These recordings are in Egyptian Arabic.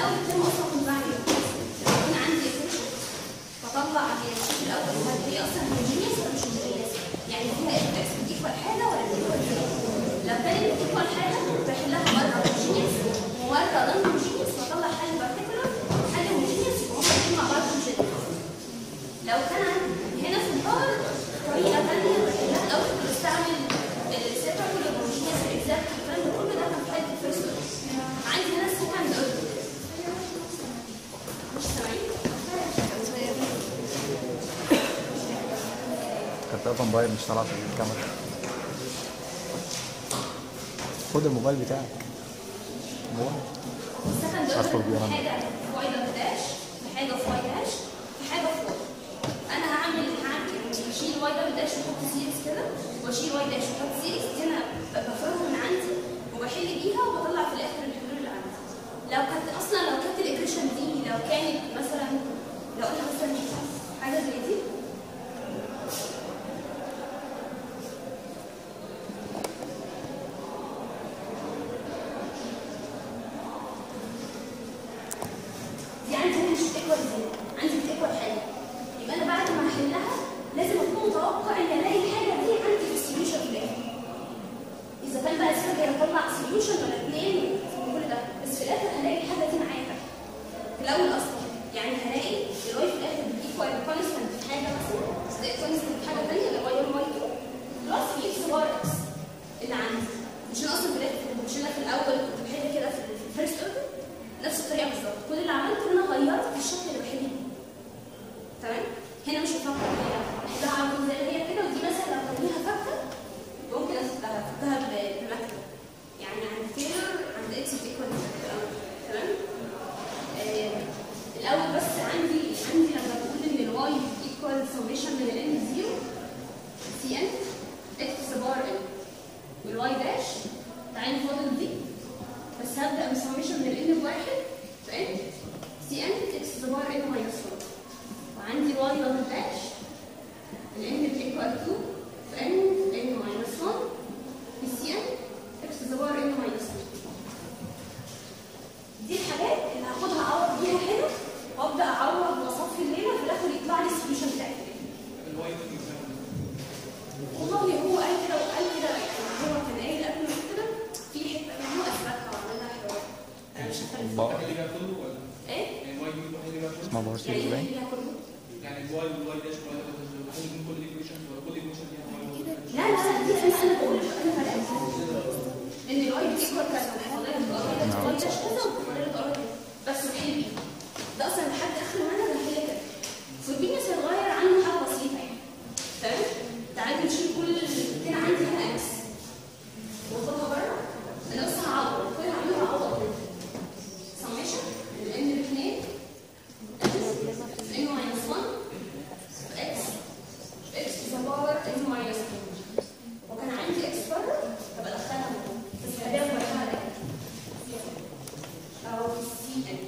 الاول الترم اصلا كنت بعمل ايه؟ كان عندي equation بطلع هي الشيء الاول هل هي اصلا هوموجينيوس ولا مش هوموجينيوس؟ يعني فيها اف اكس بتيكوال حاجه ولا بتيكوال زيرو؟ لو كانت بتيكوال حاجه بحلها مره هوموجينيوس ومره نون هوموجينيوس واطلع حل بارتيكولار حل هوموجينيوس يبقى هما الاثنين مع بعض هوموجينيوس لو كان عندي هنا في الباور طريقه ثانيه بحلها الاول كنت بستعمل السيبرابل هوموجينيوس الاكزاكت الكلام ده كله ده كان في حاله الفيرست عندي هنا السكند اوردر مش سامعين؟ كانت واقفه موبايل مش طالعه في الكاميرا خد الموبايل بتاعك موبايل السكند أدخل اوردر بيها في أنا. حاجه في واي دبل داش في حاجه في واي داش في حاجه في واي انا هعمل هعمل اشيل واي دبل داش واحط سيريز كده واشيل واي داش واحط سيريز دي انا بفرغها من عندي وبحل بيها وبطلع في الاخر الحلول اللي عندي لو كانت اصلا لو كانت الايكويشن دي لو كانت مثلا لو قلنا مثلا حاجه زي دي دي عندي هنا مش بتكبر زيرو عندي بتكبر حاجه يبقى انا بعد ما احلها لازم اكون متوقع ان الاقي الحاجه دي عندي في السوليوشن في الاخر اذا كان بقى السيرجر اطلع سوليوشن ولا اثنين وكل ده بس في الاخر هلاقي الحاجه دي معايا تحت في الاول اصلا يعني هلاقي الواي في الاخر بتيكوال كونستنت في حاجه مثلا زي كونستنت في حاجه ثانيه اللي واي 1 واي 2 بلس في اكس بار اكس اللي عندي مش انا اصلا في الاخر مش انا في الاول كنت بحل كده في الفيرست اوردر نفس الطريقه بالظبط كل اللي عملته ان انا غيرت في الشكل اللي بحل بيه تمام هنا مش هفكر فيها احلها على طول زي ما هي كده ودي مثلا لو كان ليها فكه ممكن افكها ب- بمكتب يعني عند تيلر عند اكس بتيكوال تمام آه، الاول بس عندي عندي لما بقول ان الواي ايكوال سميشن من الان زيرو سي ان اكس بار ان والواي داش تعالي فاضل دي بس هبدا من سميشن من الان بواحد في ان سي ان اكس بار ان ماينس 1 وعندي واي دبل داش الان بتيكوال 2 في ان ان ماينس 1 في سي ان اكس بار ان ماينس 2 دي الحاجات اللي هاخدها اعوض بيها هنا وابدا اعوض واصفي الليله في الاخر يطلع لي السوليوشن بتاعي والله هو قال كده وقال كده يعني هو كان قايل قبل ما كده في حته يعني هو اثبتها وعملها حوار انا مش عارفه الله اللي بقى كله ولا ايه يعني واي بي واحد اللي بقى كله اسمها باور يعني سيريز ايه باين اللي ليها كله يعني الواي والواي داش والواي داش واحد من كل ايكويشن ولا كل ايكويشن فيها واي والواي لا لا لا دي انا انا بقول لك انا فرقت ان الواي بتكبر كذا وفضلت تقرب الواي داش كذا وفضلت تقرب كذا بس وحل بيه ده اصلا لحد اخر المنهج انا هحل كده فالبينس هيتغير عنه حاجه بسيطه يعني تمام تعالي نشيل كل الاثنين عندي هنا اكس واخدها بره انا بس هعوض كل اللي هعمله هعوض سميشن الان الاثنين ان ماينس 1 اكس اكس باور ان ماينس 2 وكان عندي اكس بره طب ادخلها جوه. بس هديها مرحله ده او سي ان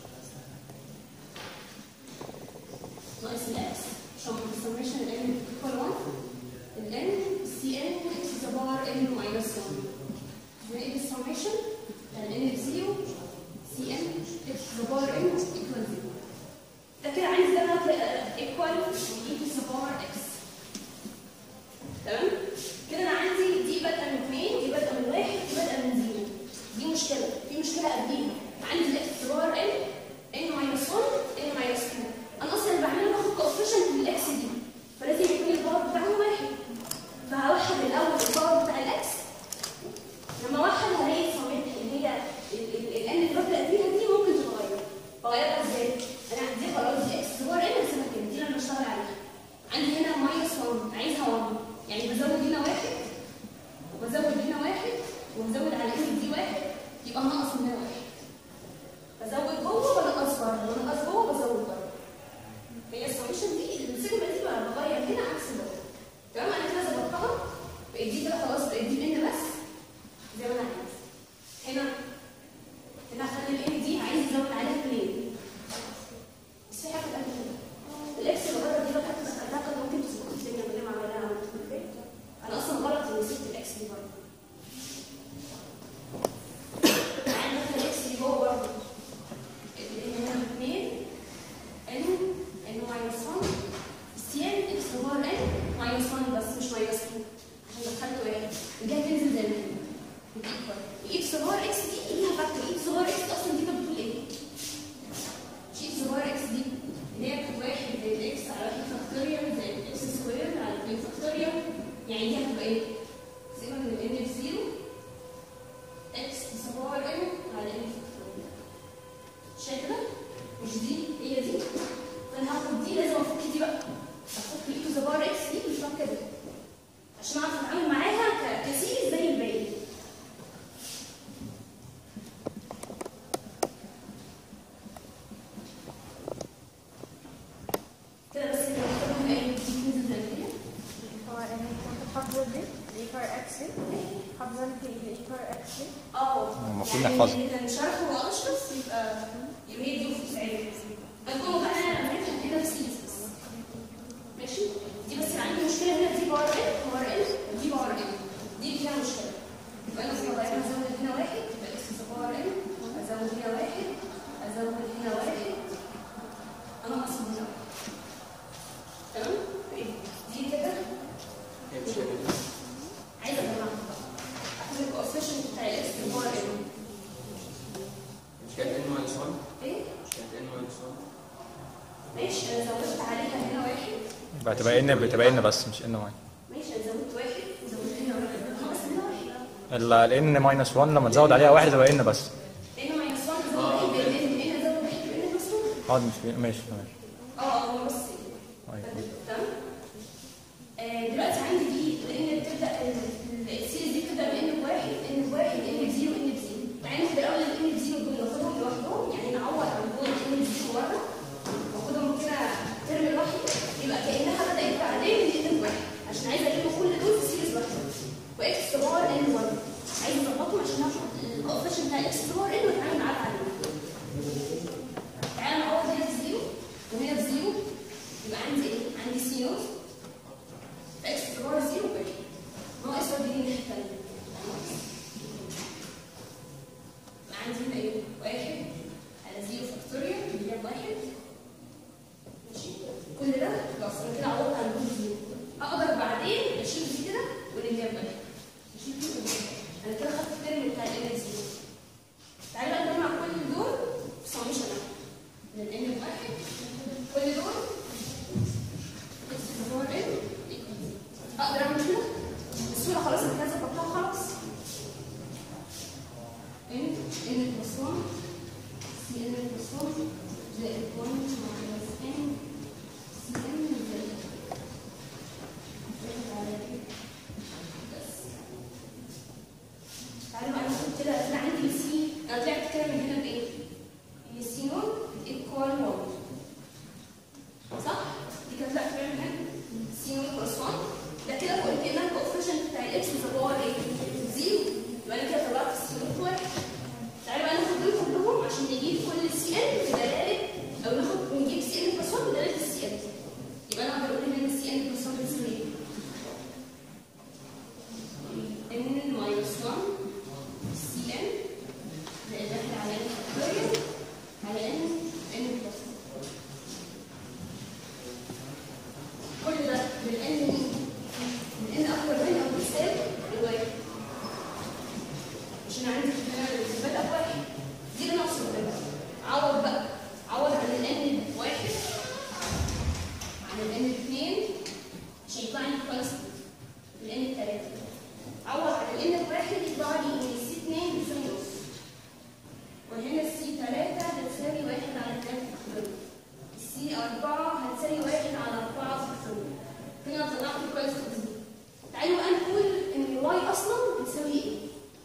ناقص الاكس عشان السميشن الان ايكوال 1 الان سي ان اكس باور ان ماينس 1 زائد السميشن الان بزيرو سي ان اكس باور ان ايكوال 0 ده كده عندي ده بقى ايكوال اي تو باور اكس تمام كده انا عندي دي بادئه من 2 دي بادئه من 1 دي بادئه من 0 دي مشكله في مشكله قبليها عندي الاكس باور ان ان ماينس 1 ان ماينس 2 انا اصلا اللي بعمله باخد كوفيشنت للاكس دي فلازم يكون الباور بتاعه واحد فهوحد الاول الباور بتاع الاكس لما اوحد هلاقي الصمت اللي هي الان اللي ببدا بيها دي ممكن تتغير بغيرها ازاي؟ انا عندي خلاص دي اكس باور ان هسيبها كده دي اللي انا بشتغل عليها عندي هنا مش دي هي دي فانا هاخد دي لازم افك دي بقى افك اي تو ذا باور اكس دي مش فاكره دي عشان اعرف اتعامل معاها ك- كسيريز زي الباقي كده بس اللي بنكتبهم ايه دي تنزل زي كده هو يعني كنت حافظة دي الإيكار أكسل حافظة انت الإيكار أكسل اه المفروض يعني نحفظها. اللي كان شرحه هو اشرف يبقى يبقى هي دي في سعيد هنكون بقى انا عملتها كده في سيريز بس ماشي دي بس عندي مشكله هنا دي باور ان باور ان دي باور ان دي اللي فيها مشكله يبقى انا في الغايه ازود هنا واحد يبقى اكس باور ان ازود هنا واحد ازود هنا واحد انا اقصد هنا واحد تمام إيه؟ دي كده هي مش كده عايزه اجمعها بقى اخد الكوفيشنت بتاع الاكس باور ان مش كانت ان ماينس 1 ايه مش كانت ان ماينس 1 ماشي انا زودت عليها هنا واحد يبقى تبقى ان بتبقى ان بس مش ان واي ماشي انا زودت واحد وزودت هنا واحد ناقص هنا واحد الان ماينس 1 لما تزود عليها واحد تبقى ان بس هنا ماينس 1 زود واحد بين هنا زود واحد بين ماينس 1 اه مش في- ماشي تمام اه هو بس أيوة. تمام آه، دلوقتي عندي دي لان بتبدا ال- السيريز دي بتبدا بان بواحد ان بواحد ان بزيرو ان بزيرو تعالى ناخد الاول الان بزيرو دول ناخدهم لوحدهم يعني نعوض عن دول ان بزيرو بره واخدهم كده ترم لوحده يبقى كانها بدات بعدين من ان بواحد عشان عايزه اجيب كل دول في سيريز واحده واكس باور ان 1 عايزه اظبطهم عشان اخد الاوفيشن بتاع اكس باور ان واتعامل معاه عليه تعالى نعوض هنا بزيرو وهنا بزيرو يبقى عندي ايه؟ عندي سي نوت اكس باور زيرو واحد ناقص ودي الناحيه الثانيه يبقى عندي هنا ايه؟ واحد على زيرو فاكتوريال اللي هي واحد ماشي كل ده خلاص انا كده عوضت عن دول زيرو اقدر بعدين اشيل دي كده واللي هي واحد اشيل دي واللي هي واحد انا كده خدت الترم بتاع ال زيرو تعالى بقى نجمع كل دول في سميشن من ال n واحد كل دول اكس باور ان اقدر اعمل كده الصوره خلاص انا كده ظبطتها خلاص ان ان بلس 1 سي ان بلس 1 زائد 1 ماينس ان سي ان زائد زائد على دي. بس تعالوا بقى ناخد كده انا عندي سي انا طلعت كده من هنا بايه؟ ان سي نوت ايكوال 1 صح؟ دي كانت طلعت كده من هنا سي نوت بلس 1 ده كده فوق كانها الكوفيشنت بتاع الاكس ذا باور ايه؟ زيرو يبقى انا كده طلعت السي نوت واحد تعالوا بقى ناخد دول كلهم عشان نجيب كل سي ان بدلاله او ناخد نجيب سي ان بلس 1 بدلاله السي ان يبقى انا اقدر اقول ان السي ان بلس 1 بتساوي ايه؟ ان ماينس 1 سي ان زائد واحد على ان فاكتوريال على ان ان بلس كل ده من ان مين؟ من ان اكبر من او بيساوي الواحد عشان عندي هنا البدء بواحد دي اللي ناقص البدء عوض بقى عوض عن الان واحد عن الان اثنين عشان يطلع لي كونستنت الان الثلاثه عوض عن الان الواحد يطلع لي ان السي 2 بيساوي نص وهنا السي 3 هتساوي واحد على 3 فاكتوريال السي 4 هتساوي واحد على 4 فاكتوريال هنا طلعت الكونستنت دي تعالوا بقى نقول ان الواي اصلا بتساوي ايه؟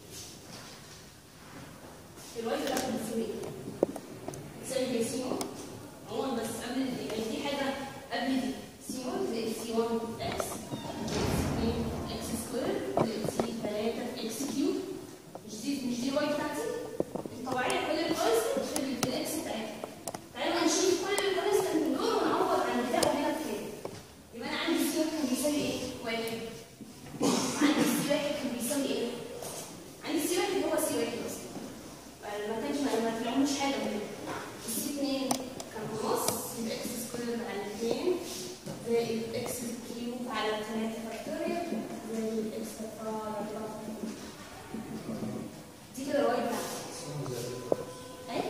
الواي ده بتساوي ايه؟ بتساوي زي سي 1 عموما بس قبل دي يعني دي حاجه قبل دي سي 1 زائد سي 1 اكس زائد 2 اكس سكوير زائد سي 3 اكس كيوب مش دي مش دي الواي بتاعتي الطبيعيه كل الكونستنت في الاكس بتاعتها تعالوا بقى نشيل كل الكونستنت من دول ونعوض عن ده وهنا بكام يبقى انا عندي سي 1 كان بيساوي ايه؟ واحد عندي سي 1 كان بيساوي ايه؟ عندي سي 1 هو سي 1 بس ما كانش ما طلعوش حاجه منه السي 2 كان نص يبقى اكس سكوير على 2 زائد اكس كيوب على 3 فاكتوريال زائد اكس 4 على 4 دي كده الواي بتاعتي ايه؟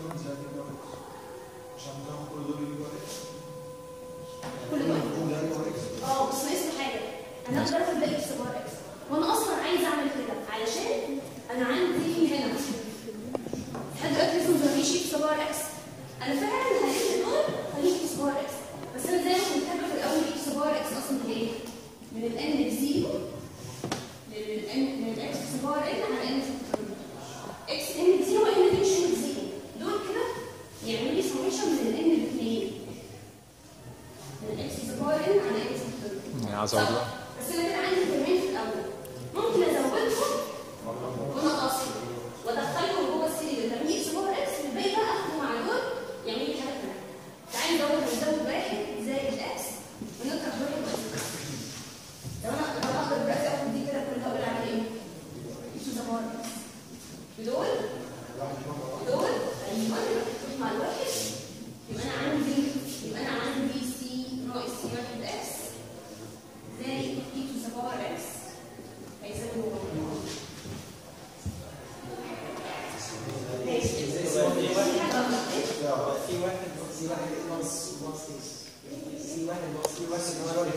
كل دول اه بس ناقص حاجه انا اقدر اخد باقي اكس بار اكس وانا اصلا عايزه اعمل كده علشان انا عندي هنا لحد دلوقتي لسه ما فيش اكس بار اكس انا انا فعلا هلف دول خليك اكس بار اكس بس انا زي ما كنت كاتبه في الاول اكس بار اكس اصلا هي ايه؟ من الان لزيرو للان من الاكس بار ان على ان اكس ان زيرو ان دي مش ان زيرو دول كده يعملوا لي سميشن من الان لاثنين من الاكس بار ان على اكس يعني عايز اقول صح بس انا كده عندي ترمين في الاول ممكن ازودهم ونقصهم وادخلهم جوه السيريال ترميم اكس بار اكس والباقي بقى اخده مع دول يعمل لي حاجه ثانيه تعالي نزود نزود واحد زائد اكس ونطرح واحد بس لو انا لو اقدر دلوقتي اخد دي كده كلها اقول عليها ايه؟ اكس بار اكس بدول دول ايوه تروح مع الواحد يبقى انا عندي يبقى انا عندي سي ناقص سي واحد اكس زائد اي تو ذا باور اكس هيساوي ماشي في حاجه غلط ايه؟ في واحد سي واحد ناقص ناقص سي واحد ناقص سي واحد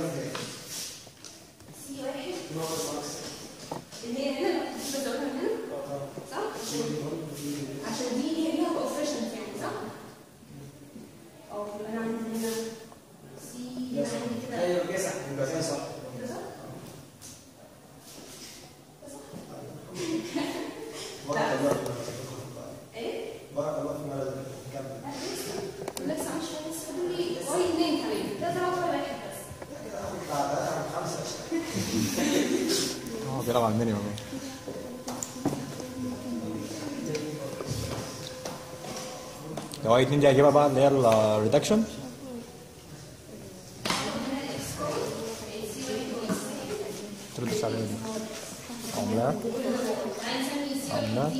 سي واحد ناقص ناقص اللي هي هنا لو كنت بزودها من هنا صح؟ عشان دي هي ليها coefficient يعني صح؟ اه يبقى انا عندي هنا سي عندي كده ايوه كده صح يبقى كده صح كده صح؟ بارك الله ايه؟ بارك الله في مرض كمل لا لسه لسه مش لسه فاضل لي واي اثنين كمان ده ضرب واحد بس كده اخد بتاع ثلاثة من خمسة اه بيلعب على المينيمم يعني. لو اي اتنين دي هجيبها بقى اللي هي الريدكشن تردش عليها دي عملها عملها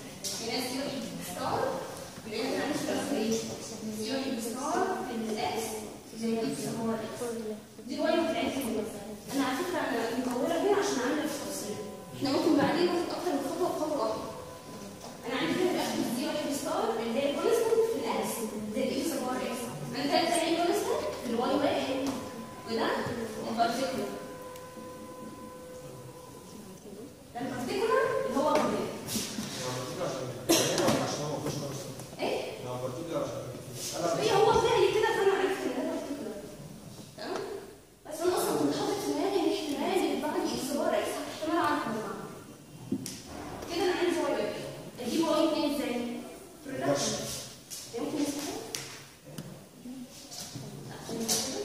دي واي بتاعتهم انا على فكره انا مطوله هنا عشان اعمل التفاصيل احنا ممكن بعدين ناخد اكتر من خطوه بخطوه واحده انا عندي كده الاخر دي واحد ستار اللي هي كونستنت في الاكس زي الاكس بار اكس انا ده بتاعي كونستنت في الواي واحد وده البارتيكولر ده البارتيكولر اللي هو كمان ايه هي هو فعلي كده فانا عرفت ان ده بارتيكولر تمام بس انا اصلا كنت حاطط في دماغي ان احتمال يطلع لي اكس بار اكس احتمال اعرف اجمعها كده انا عندي واي واحد اجيب واي اتنين ازاي؟ برودكشن يمكن يستحق؟ لا، عشان يستحق.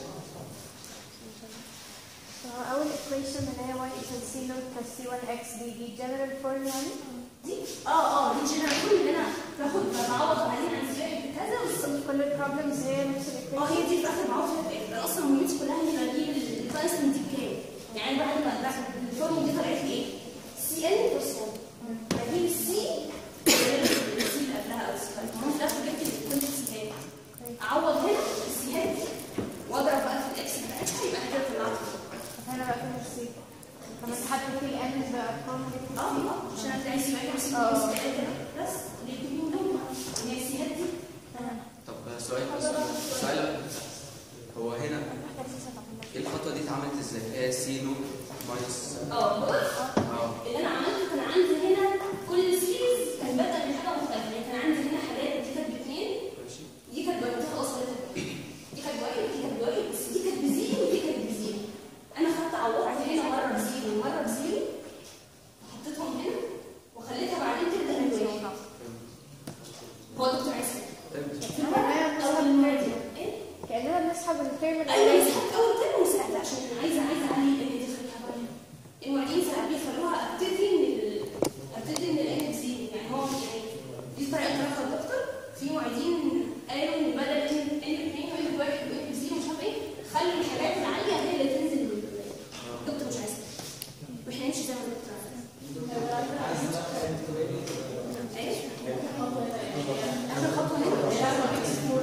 أول equation اللي هي y equals c naught plus c1x دي دي general form يعني دي اه اه دي جنرال اللي انا باخد بعوض عليها عن سلاح بكذا والص- كل البروبلمز هي نفس اه equation هي دي في اخر بعوض فيها بايه؟ انا اصلا مهمتي كلها اني بجيب الكونستنت دي بكام؟ يعني بعد ما بعد الفورم دي طلعت لي ايه؟ سي ان بلس 1 بجيب السي السي اللي قبلها او السي المهم في الاخر جبت الكونستنت كام؟ اعوض هنا السيهات دي واضرب بقى في الاكس بتاعتها يبقى انا كده طلعت هنا بقى كده c كمان تحدد في الان بارقام اه اه عشان انا عايز يبقى كام سي اه. بس الاثنين دول هي السيهات دي طب سؤال بس سؤال هو هنا ايه الخطوه دي اتعملت ازاي؟ هي سي نو ماينس اه بص اه اللي انا عملته كان عندي هنا كل سيريز كان بدا من حاجه مختلفه يعني كان عندي هنا حاجات دي كانت باثنين ماشي دي كانت بنتها وصلت دي كانت واحد دي كانت واحد بس دي كانت بزيرو ودي كانت بزيرو انا خدت عوضت هنا مره بزيرو ومره بزيرو وحطيتهم هنا وخليتها بعدين تبدا من واحد هو دكتور عايز كده اول مره دي ايه كأننا بنسحب الترم ايوه الأولاني مسحت اول ترم وسحت عشان عايزه عايزه اعلي ان دي خليها بعدين المعيدين ساعات بيخلوها ابتدي من ال... ابتدي من الان سي يعني هو يعني دي طريقه طريقه الدكتور في معيدين قالوا ان بدل ان ان اثنين وان واحد وان زيرو مش عارف ايه خلوا الحاجات العاليه هي اللي تنزل من الدكتور مش عايز كده. واحنا نمشي زي ما الدكتور عايز ايش؟ اخر خطوه هنا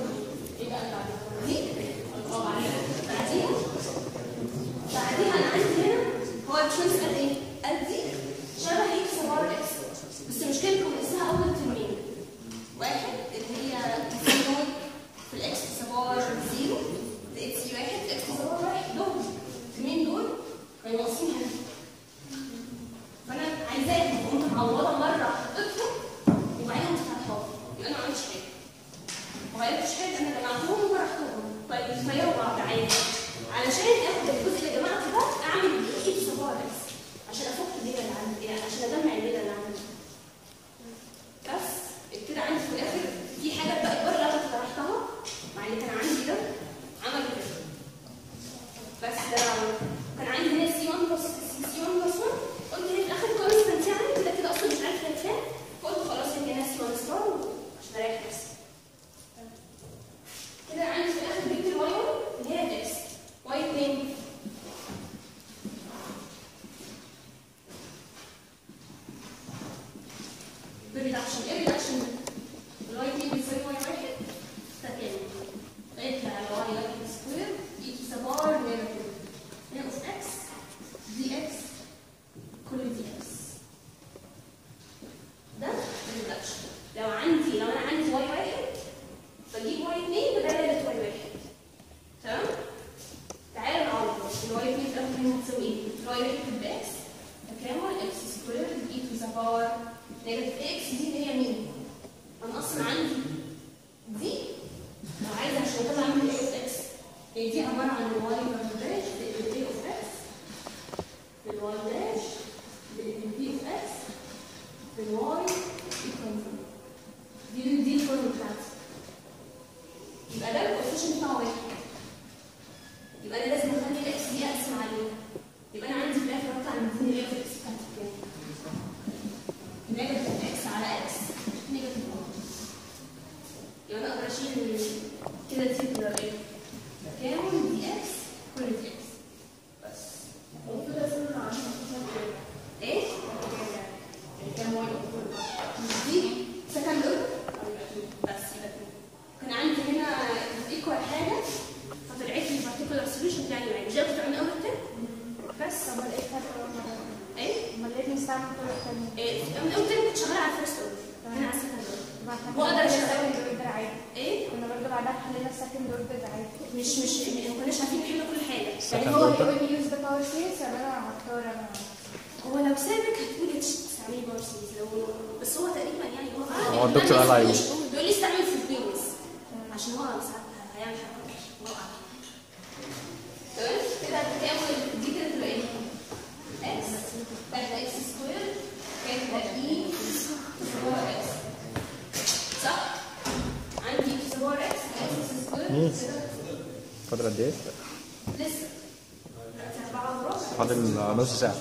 دي اه عليها بعديها بعديها انا عندي هنا هو التشويس قال ايه؟ قال دي شبه اكس بار اكس بس مشكلتكم اسمها اول ترمين واحد اللي هي تساوي في الاكس بار زيرو ده اكس واحد اكس بار واحد دول الترمين دول كانوا ناقصين هنا فانا عايزاكم قمت معوضه مره حطيتهم وبعدين قمت فاتحاهم يبقى انا ما عملتش حاجه ما غيرتش حاجه انا جمعتهم وطرحتهم طيب يتغيروا بعض عادي علشان اخد الجزء اللي جمعته ده اعمل ايه صباع بس عشان افك الليله اللي عندي يعني عشان اجمع الليله اللي عندي بس كده عندي في الاخر في حاجه بقى بره انا طرحتها مع اللي كان عندي ده عمل كده بس ده اللي عملته. كان عندي هنا سي 1 بلس سي 1 بلس 1 قلت هي في الاخر كونستنت يعني كده كده اصلا مش عارفه هي كام فقلت خلاص هي هنا سي 1 ستار عشان اريح نفسي كده عندي في الاخر جبت الواي 1 اللي هي الاكس واي 2 بالريدكشن ايه الريدكشن ده؟ الواي 2 بيساوي واي 1 تكامل يطلع الواي واحد سكوير اي تو سبار نيجاتيف هنا اوف اكس دي اكس كل دي اكس ده الريدكشن لو عندي لو انا عندي واي واحد بجيب واي 2 بدلاله واي واحد تمام تعالى نعوض الواي 2 في الاخر هنا هتساوي ايه؟ الواي واحد باكس تكامل اكس سكوير اي تو سبار نيجاتيف اكس دي اللي هي مين؟ انا اصلا عندي دي لو عايزه عشان اطلع من الاي اوف اكس هي دي عباره عن الواي داش بالاي اوف اكس بالواي داش بالبي اوف اكس بالواي ايكوال دي دي الفورم بتاعتي يبقى ده الكوفيشن بتاعه واحد يبقى انا لازم اخلي الاكس دي اقسم عليها يبقى انا عندي في الاخر اطلع من دي الاي اوف اكس بتاعتي كام؟ نيجاتيف اكس على اكس نيجاتيف 1 يبقى انا اقدر اشيل كده دي تبقى ايه؟ تكامل دي اكس كل دي اكس بس وكده صرنا عشان ايه؟ كام واحد مش دي سكند اوردر بس يبقى كده. كان عندي هنا ايكوال حاجه فطلعت لي البارتيكولار سوليوشن بتاعي معايا مش ده كنت من اول ترم بس طب ايه فرق بينهم؟ ايه؟ امال ليه بنستعمل طرق تانية؟ ايه من اول ترم كنت شغاله على الفيرست اوردر هنا على السكند اوردر ما احنا وأقدر كنا أشتغل. السكند اوردر عادي ايه؟ كنا برضه بعدها حلينا السكند اوردر عادي مش مش ما كناش عارفين نحل كل حاجه يعني Second هو order. هو بيوز ذا باور سيريس ولا انا هختار انا هو لو سابك هتقولي تستعملي باور سيريز لو بس هو تقريبا يعني هو هو الدكتور قال عليه. بيقول لي استعمل في البيوز عشان هو ساعات هيعمل حاجه الله اعلم تمام كده هتكامل دي كده تبقى ايه؟ اكس تبقى اكس سكوير كده تبقى اي سكوير اكس صح؟ عندي سكوير اكس اكس سكوير مين؟ كده فاضل قد ايه؟ لسه أربعة وربع فاضل نص ساعة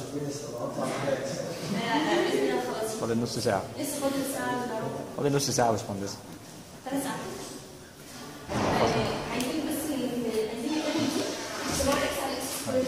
لا لا بإذن الله خلاص فاضل نص ساعة لسه فاضل ساعة إلا ربع فاضل نص ساعة يا باشمهندس ثلاث ساعات آه، عايزين بس ن- عايزين نقول دي صباع اكس على اكس سكوير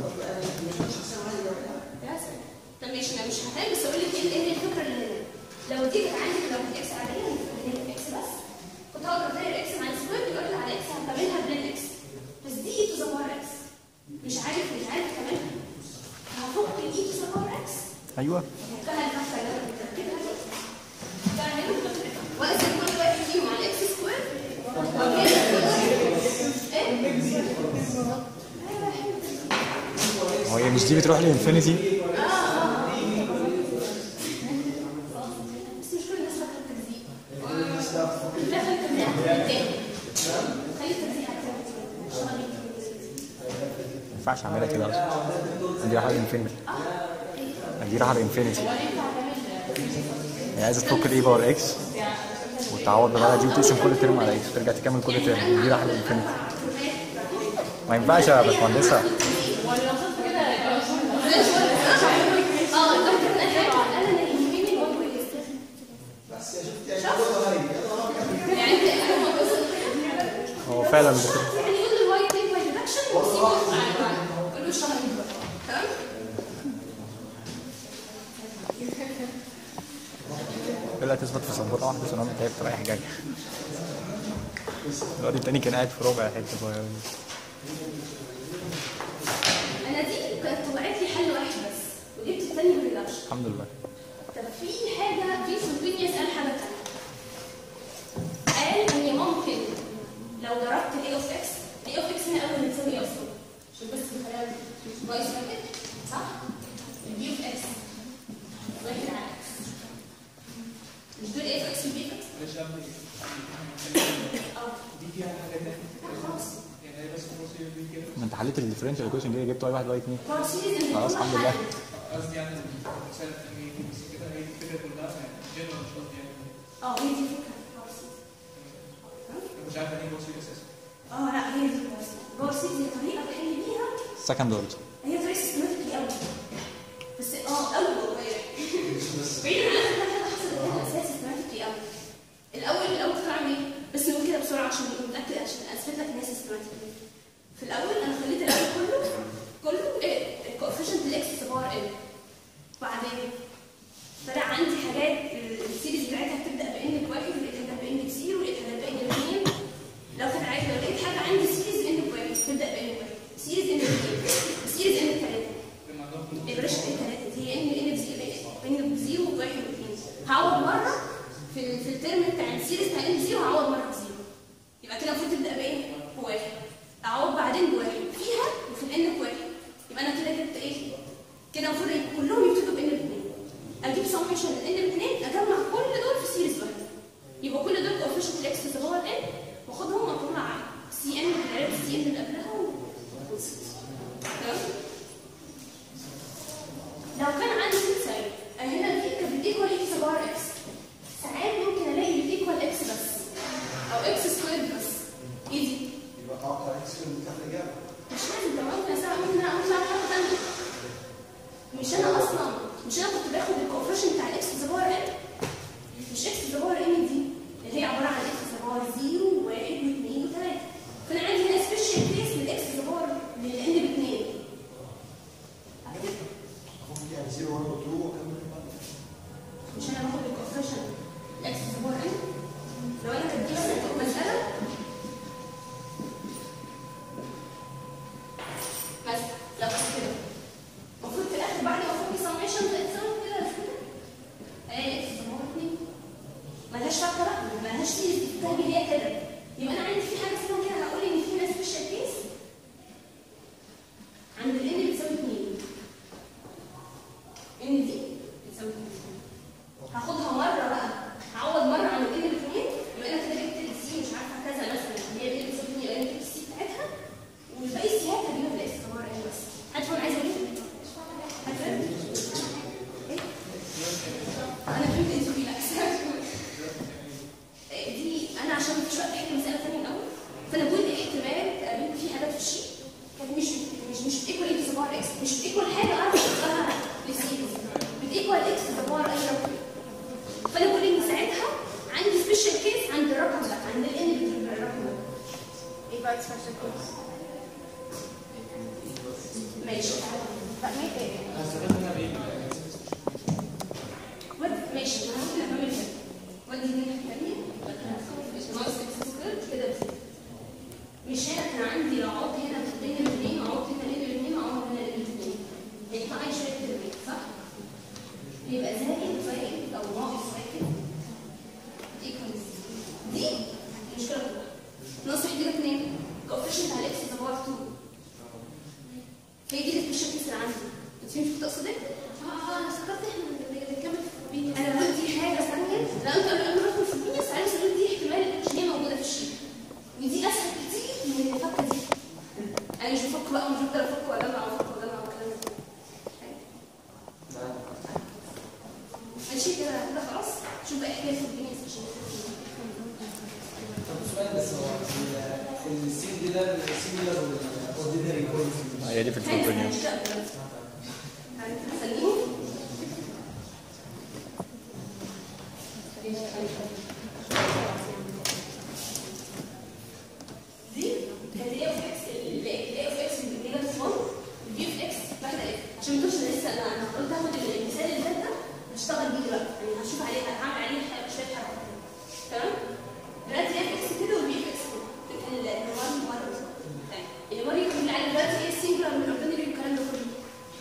يا سلام. طب ماشي انا مش هحتاج بس اقول لك ايه ايه الفكره اللي هنا لو دي كانت عندي لو كانت اكس عاديه اللي هي اكس بس كنت هقدر اغير الاكس مع السكوير يبقى لي على اكس هكملها بلين اكس بس دي اي تو ذا اكس مش عارف مش عارف كمان هفك الاي تو ذا اكس ايوه فيها الفتحة اللي انا بتركبها دي فيها هنا واقسم كل واحد فيهم على اكس سكوير وكده ايه؟ ايوه حلو هو هي مش دي بتروح لانفينيتي بس مش كل الناس فاكره التجزيء لا خلي التجزيء على التاني خلي التجزيء على التاني اشتغلي ما ينفعش اعملها كده اصلا دي رايحة لانفينيتي دي رايحة لانفينيتي هي عايزة تفك الاي باور اكس وتعوض بقى دي وتقسم كل ترم على اكس وترجع تكمل كل ترم دي رايحة لانفينيتي ما ينفعش يا باشمهندسة اه الدكتور قال حاجه قال انا يهمني الواي واي يعني انت اول ما توصل هو فعلا بت- يعني يقول له الواي تيك واي ريدكشن وسيبه على بعض قول له اشتغل انت بقى تمام طلع تثبت في سبوره واحدة عشان انا تعبت رايح جاي الواد التاني كان قاعد في ربع حتة صغيرة انا دي كانت طلعت لي حل واحد بس وجبت الثاني بالريدكشن الحمد لله طب في حاجه في سلطين يسال حاجه ثانيه قال ان ممكن لو ضربت الاي اوف اكس الاي اوف اكس هنا اول ما تساوي اصلا عشان بس الكلام بايظ كده صح؟ البي اوف اكس واحد على اكس مش دول ايه اوف اكس والبي اوف اكس؟ اه فيها حاجات تانية يعني هي بس بروسيجر دي كده ما انت حليت الديفرنشال ايكويشن دي جبت واي واحد واي اتنين باور سيريز ان خلاص كل الحمد لله حاجة. قصدي يعني سالت ان هي بس كده هي دي الفكره كلها يعني جنرال مش قصدي يعني اه هي دي الفكره باور سيريز أنا مش عارف يعني ايه بروسيجر اساسا اه لا هي دي باور سيريز باور سيريز هي طريقه بحل بيها سكند اوردر هي طريقه سيستماتيك قوي بس اه قوي والله بعيد عن كل حاجه حصلت هنا اساس سيستماتيك قوي الاول الاول كنت بعمل ايه بس نقول كده بسرعه عشان نبقى متاكد عشان اثبت لك ان هي سيستماتيك في الاول انا خليت الاول كله كله ايه الكوفيشنت الاكس باور ان بعدين طلع عندي حاجات السيريز بتاعتها بتبدا بان بواحد ولقيت حاجات بان بزيرو ولقيت حاجات بان باثنين لو كان عادي لو لقيت حاجه عندي سيريز ان بواحد تبدا بان بواحد سيريز ان باثنين سيريز ان بثلاثه لما عندهم ايه بلاش ان ثلاثه هي ان ان بزيرو ان بزيرو وواحد واثنين هعوض مره في ال- في الترم بتاع السيريز بتاع ان بزيرو هعوض مره بزيرو يبقى كده المفروض تبدا بايه؟ بواحد اعوض بعدين بواحد فيها وفي الان بواحد يبقى انا كده جبت ايه؟ كده المفروض يبقوا كلهم يبتدوا بان باثنين اجيب سميشن الان باثنين اجمع كل دول في سيريز واحد يبقى كل دول كوفيشنت الاكس صغير ان واخدهم واطلع سي ان بالعرف السي ان اللي قبلها وخلصت تمام؟ لو كان عندي ست سايد هنا دي كانت بتيكوال اكس بار اكس ساعات ممكن الاقي بتيكوال اكس بس او اكس سكوير بس ايزي يبقى توقع اكس في المتاح الاجابه مش لازم طب ممكن اساعد ممكن انا اعمل حاجه ثانيه مش انا اصلا مش انا كنت باخد الكوفيشن بتاع الاكس زبار ان مش اكس زبار ان دي اللي هي عباره عن اكس زبار 0 1 و2 و3 فانا عندي هنا سبيشال كيس للاكس زبار للان باثنين اكتب اخد يعني 0 1 و 2 واكمل بعد مش انا باخد الكوفيشن اكس زبار ان لو انا كانت دي مثلا تبقى مساله مثلا لو كنت كده المفروض في الاخر بعد ما افك سميشن تقسم كده كده ايه اكس زبار 2 ملهاش فكره بقى ملهاش سيريز بتتاجي هي كده يبقى انا عندي في حاجه اسمها كده هقول ان في ناس سبيشال كيس عند الان بتساوي 2 ان دي بتساوي 2 هاخدها مره بقى هعوض مره عن الان باثنين يبقى انا كده جبت السي مش عارفه كذا مثلا اللي هي اللي بتساوي 2 يبقى انا جبت السي بتاعتها والباقي السيات هجيبها بالاكس طبعا يعني بس حد فاهم عايزه ايه؟ حد فاهم؟ ايه؟ انا فهمت انت بتقولي لا دي انا عشان مفيش وقت احل مساله ثانيه الاول فانا بقول احتمال تقابلني في حاجات في الشيء كانت مش مش مش بتيكوال اكس بار اكس مش بتيكوال حاجه اعرف احطها لسيريز بتيكوال اكس بار اي رقم فانا بقول ان ساعتها عندي سبيشال كيس عند الرقم ده عند الان بتبقى الرقم ده ايه بقى سبيشال كيس؟ ماشي فاهمين ايه؟ انا استفدت منها بايه؟ ود- ماشي انا ممكن اكمل كده ودي دي الناحيه الثانيه ناقص اكس سكوير كده بزيرو مش هنا كان عندي لو عوضت هنا بين الاثنين وعوضت هنا بين الاثنين وعوضت هنا بين الاثنين هيطلع لي شويه كده بيه، صح؟ يبقى زائد زائد او ناقص واحد equals دي المشكله كلها ناقص واحد يجيب اثنين كوفيشنت على اكس ذا باور 2 هي دي السبيشال كيس اللي عندي انت فهمت كنت اقصد ايه؟ اه انا افتكرت احنا بنكمل في البيت انا قلت دي حاجه ثانيه لا انت قبل ما ندخل في البيس عايز اقول دي احتمال عشان هي موجوده في الشيء ودي اسهل كتير من الفكه دي انا مش بفك بقى مش هقدر افك واجمع وافك واجمع والكلام ده ماشي كده كده خلاص شوف بقى حكايه في البيس عشان طب سؤال بس هو السين دي ده سيميلر والاوردينري كويس هي دي في الفولفينيوس خليهم دي كانت الاي اوف اكس الاي اوف اكس اللي هي في 1 البي اوف اكس واحده اف عشان ما تقولش أنا لسه انا انا قلت هاخد المثال اللي فات ده هشتغل بيه دلوقتي يعني هشوف عليه هعمل عليه ح- شويه حركات تمام دلوقتي الاي اوف اكس كده والبي اوف اكس كده اللي مره مره تمام اللي مره يكون على دلوقتي ايه السنجلر من الاوردينري والكلام ده كله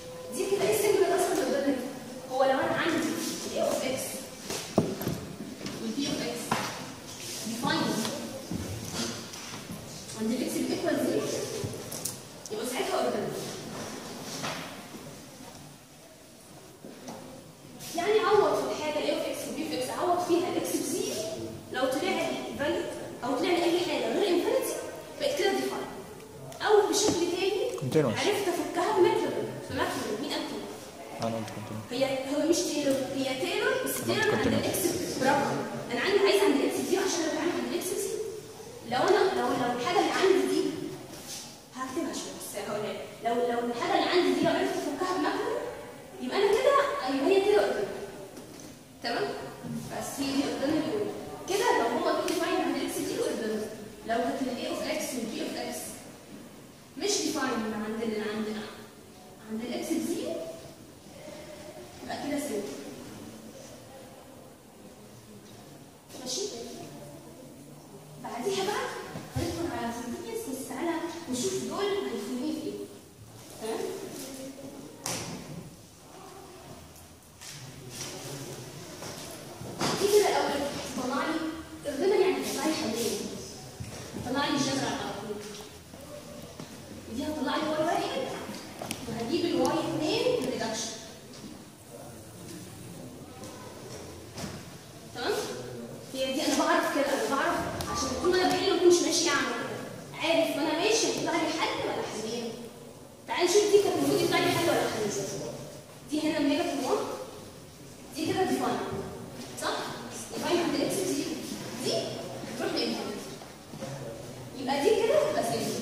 كونتينوس عرفت افكها بمتر بمتر مين قال كده؟ انا قلت كونتينوس هي هو مش تيلور هي تيلور بس تيلور عند كنت الاكس برقم انا عندي عايز عند الاكس زيرو عشان لو عندي عند الاكس زيرو لو انا لو لو الحاجه اللي عندي دي هكتبها شويه بس هقولها لك. لو لو الحاجه اللي عندي دي لو عرفت افكها بمكنه يبقى انا كده يبقى هي تيلور قدامي تمام بس هي دي قدامي الاولى كده لو هو ديفاين عند الاكس زيرو قدامي لو كانت الاي اوف اكس والبي اوف اكس مش ديفاين عند ال عند عند الاكس زيرو يبقى كده سيف ماشي بعديها بقى هندخل على سنتينيس بس تعالى نشوف دول هيفيدوني في ايه تمام دي كده الاول طلع لي الرمل يعني طلع لي حلين طلع لي الجذر على طول دي هتطلع لي واي واحد وهجيب الواي اثنين ريدكشن تمام هي دي انا بعرف كده انا بعرف عشان طول ما انا بحل ما اكونش ماشي اعمل كده عارف وانا ماشي هيطلع لي حل ولا حلين تعال نشوف دي كانت المفروض يطلع لي حل ولا حل دي هنا ميجا 1 دي كده ديفاين صح؟ ديفاين عند اكس دي دي هتروح لانفينيتي يبقى دي كده تبقى سيمبل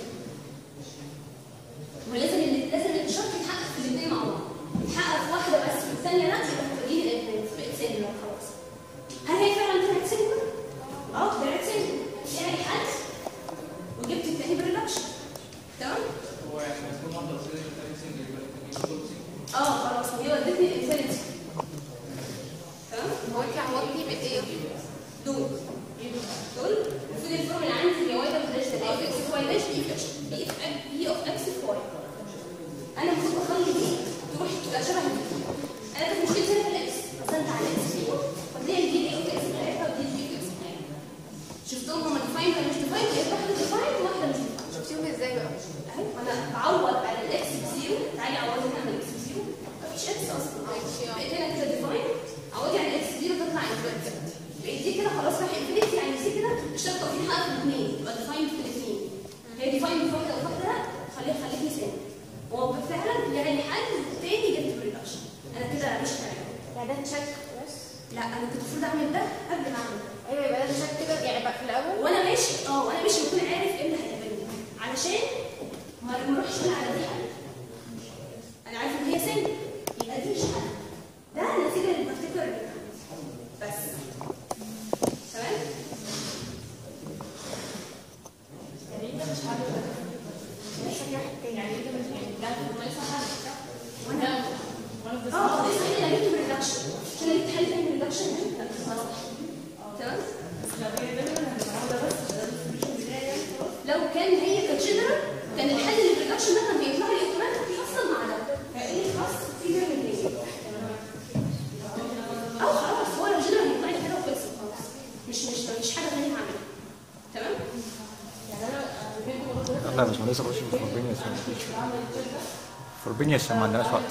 ولازم لازم الشرط يتحقق في الاثنين مع بعض يتحقق في واحده بس في الثانيه لا يبقى دي الانفينيتي بقت سيمبل خلاص هل هي فعلا طلعت سيمبل؟ اه طلعت سيمبل يعني حل وجبت التاني بريدكشن تمام؟ هو يعني مسموح واحده بس اللي بتعمل سنجل يبقى تجيب كل سنجل اه خلاص هي ودتني الانفينيتي تمام؟ هو انت عوضتي بايه؟ دول دول المفروض الفورم اللي عندي هي واي دبل داش اي اوف اكس واي داش بي اوف بي اوف بي اوف اكس في واي انا المفروض اخلي دي تروح تبقى شبه دي انا كانت مشكلتي هنا في الاكس قسمت على الاكس دي فدي دي بي اوف اكس بتاعتها ودي البي اوف اكس بتاعتها شفتهم هما ديفاين ولا مش ديفاين هي واحده ديفاين وواحده مش ديفاين شفتيهم ازاي بقى؟ اهي انا بعوض على الاكس بزيرو تعالي عوضي هنا على الاكس بزيرو مفيش اكس اصلا بقيت هنا كده ديفاين عوضي على الاكس زيرو تطلع انفينيتي بقيت دي كده خلاص راح انفينيتي يعني دي كده الشرطه في حق في الاثنين يبقى ديفاين في الاثنين هي ديفاين في واحده وواحده لا خليها خليتني سالب هو فعلا يعني حل تاني جبت بريدكشن انا كده مش تمام يعني ده تشك بس لا انا كنت المفروض اعمل ده قبل ما اعمل ده ايوه يبقى ده تشك كده يعني بقى في الاول وانا ماشي اه وانا ماشي بكون عارف ايه اللي هيقابلني علشان ما ما اروحش من على دي حل انا عارف ان هي سن يبقى دي مش حل ده نتيجه للبارتيكولر بس تمام يعني انت مش حابب مش فاكره يعني انت مش يعني ده لسه حل وانا اه اه لسه احنا جبت بريدكشن عشان جبت حل تاني بريدكشن لا خلاص تمام لو كان هي كانت جنرال كان الحل للبريدكشن ده كان بيطلع لي اوتوماتيك بيحصل مع ده فايه خلاص في جنرال ليه او خلاص هو لو جنرال هيطلع لي كده وخلص خلاص مش مش مش حاجه ثانيه هعملها تمام لا مش لسه بخش في فوربينيوس فوربينيوس عشان ما عندناش وقت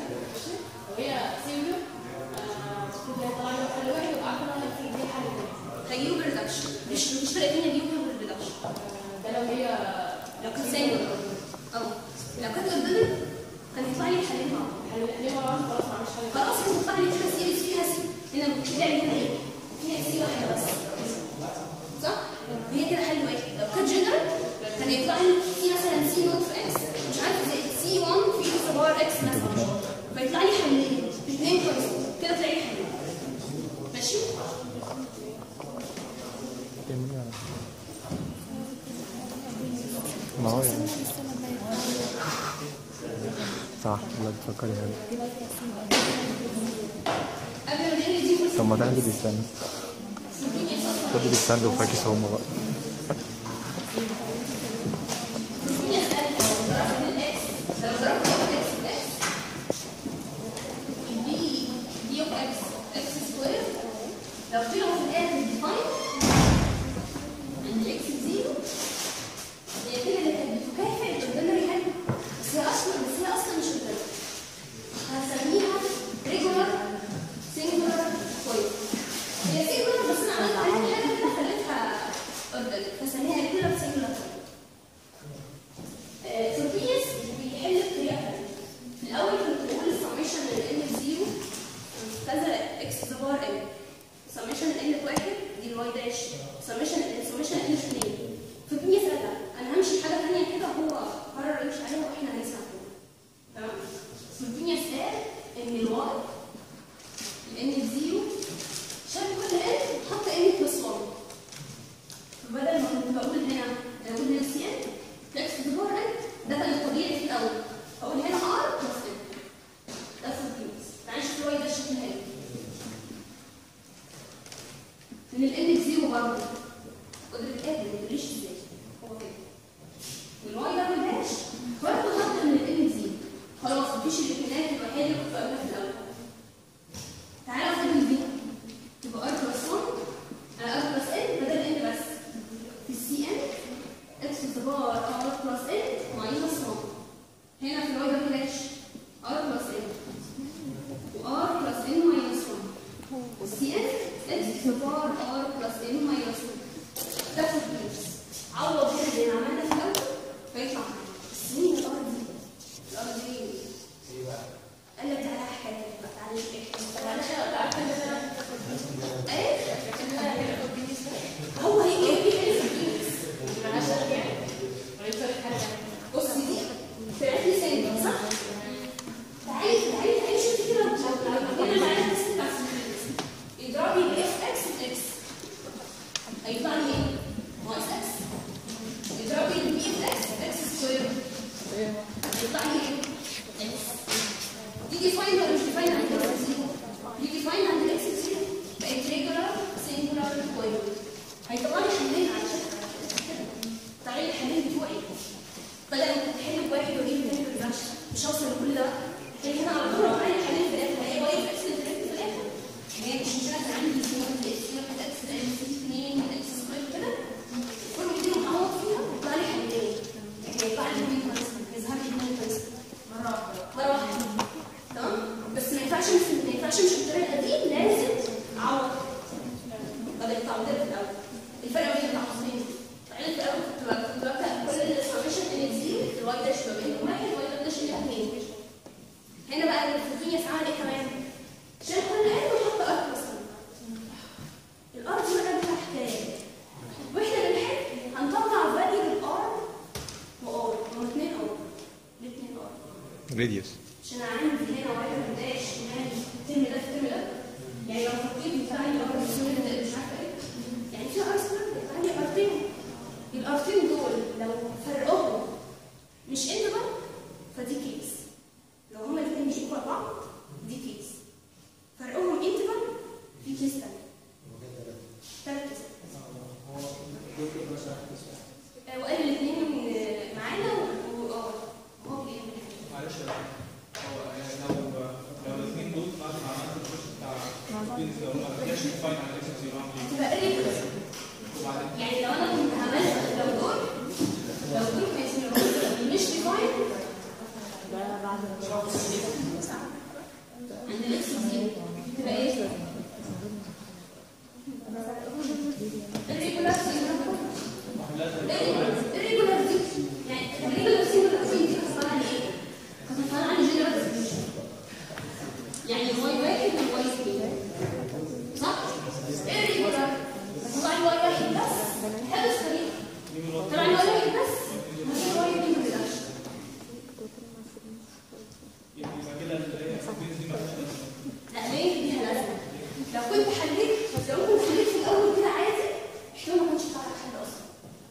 هيجيبوا بريدكشن مش مش فارق مين يجيبوا بريدكشن ده لو هي لو كان سنجل اه لو كانت قدامي كان يطلع لي حلين مع بعض حلو ليه مره واحده خلاص ما عملش حاجه خلاص كان يطلع لي كده سيريز فيها سي هنا مش هتعمل هنا ايه؟ فيها سي واحده بس صح؟ هي كده حل واحد لو كانت جنرال كان يطلع لي سي مثلا سي نوت في اكس مش عارف زي سي 1 في باور اكس مثلا فيطلع لي حلين اثنين كونستنت كده تلاقي حلين ماشي؟ ما هو يعني صح لا تفكري هذا قبل ما نحل دي كل طب ما ده اللي بيستنى ده اللي بيستنى وفاكس هم بقى لو طلعوا في الاخر ديفاين عند الاكس زيرو هي كده اللي كانت بتكافئ الاوردينري حل بس هي اصلا بس هي اصلا مش اوردينري هسميها ريجولار سنجولار كويس هي سنجولار بس انا عملت عليها حاجه كده خليتها اوردينري فسميها ريجولار سنجولار توربيس فاقول هنا اقول هنا سي ان اكس باور ان ده كان الطبيعي في الاول فاقول هنا ار بلس ان ده في البيوز تعالى نشوف الواي ده الشكل هنا من الان بزيرو برضه قدرة قادر ما تقوليش ازاي هو كده والواي ده ملهاش برضه خدت من الان بزيرو خلاص مفيش الاثنينات يبقى هي اللي كنت قبلها في الاول تعالى اخد من دي يبقى ار بلس 1 ار بلس ان بدل ان بس في السي ان اكس باور ار بلس ان ماينس 1 هنا في الواي ده بلاش ار بلس ان وار بلس ان ماينس 1 والسي ان اكس باور ار بلس ان ماينس 1 ده في البيس عوض هنا زي ما عملنا في الاول فيطلع معانا بس مين الار دي؟ الار دي قال لك تعالى احكي لك بقى تعالى ايه؟ هو هيجي يجيب ايه في البيس بص دي طلعت لي سنة صح؟ تعالي تعالي تعالي شوفي كده لو لو جينا معانا التست بتاع السنتيز اضربي باف اكس في اكس هيطلع لي ايه؟ ناقص اكس اضربي بي في اكس في اكس سكوير هيطلع لي ايه؟ اكس دي ديفاين ولا مش ديفاين عند الاكس زيرو؟ دي ديفاين عند الاكس زيرو بقت ريجولار سنجولار كويل هيطلع لي حلين على شكل تعالي الحلين بتوعي بدل ما كنت احل بواحد واجيب اثنين بالبرش مش هوصل لكل ده هي هنا على طول معايا الحلين في الاخر هي واي اكس في الاخر هي مش مشكله كان عندي سمول اكس سمول اكس اكس اثنين اكس سكوير كده كل واحد معوض فيها يطلع لي حلين هيطلع لي مين يظهر لي مين مره واحده مره واحده تمام بس ما ينفعش ما ينفعش مش بالطريقه دي لازم اعوض طب التعويضات في الاول الفرق بين التعويضين تعالى في الاول كنت بقى- كنت ببدا كل السمشن ان زيرو الواي داش ما بين واحد والواي داش اللي اثنين هنا بقى الفوتينيوس عمل ايه كمان؟ شال كل ان وحط ار بلس الار دي بقى لها حكايه واحنا بنحل هنطلع فاليو الار وار هما اثنين ار الاثنين ار راديوس عشان عندي هنا واحد من داش شمال الترم ده في الترم ده يعني لو حطيت بتاع لي ار سكوير ده مش عارفه ايه يعني في ار سكوير بيطلع لي ارتين الارتين دول لو فرقهم مش انتبر فدي كيس لو هما الاثنين مش ايكوال بعض دي كيس فرقهم انتبر في كيس تاني ثلاث كيس آه، وقال الاثنين معانا و- اه هو بيعمل معلش هو لو لو الاثنين دول بعد ما عملت الكورس بتاع البيزنس لو ما كانش فاين على اكس زيرو هتبقى irregular. وبعدين يعني لو انا كنت عملت لو دول لو دول كانوا مش ديفاين عند الاكس دي تبقى ايه؟ irregular singular irregular دي يعني irregular singular دي دي كانت عن ايه؟ كانت عن general distribution يعني الواي واحد والواي اثنين صح؟ irregular طبعا الواي واحد بس حلو السريع طبعا الواي واحد بس ما في الواي اثنين ما بيقدرش يبقى كده البيزنس دي ما فيهاش لازمه لا ليه ليها لازمه لو كنت حليت لو كنت حليت في الاول كده عادي احتمال ما كنتش تعرف حل اصلا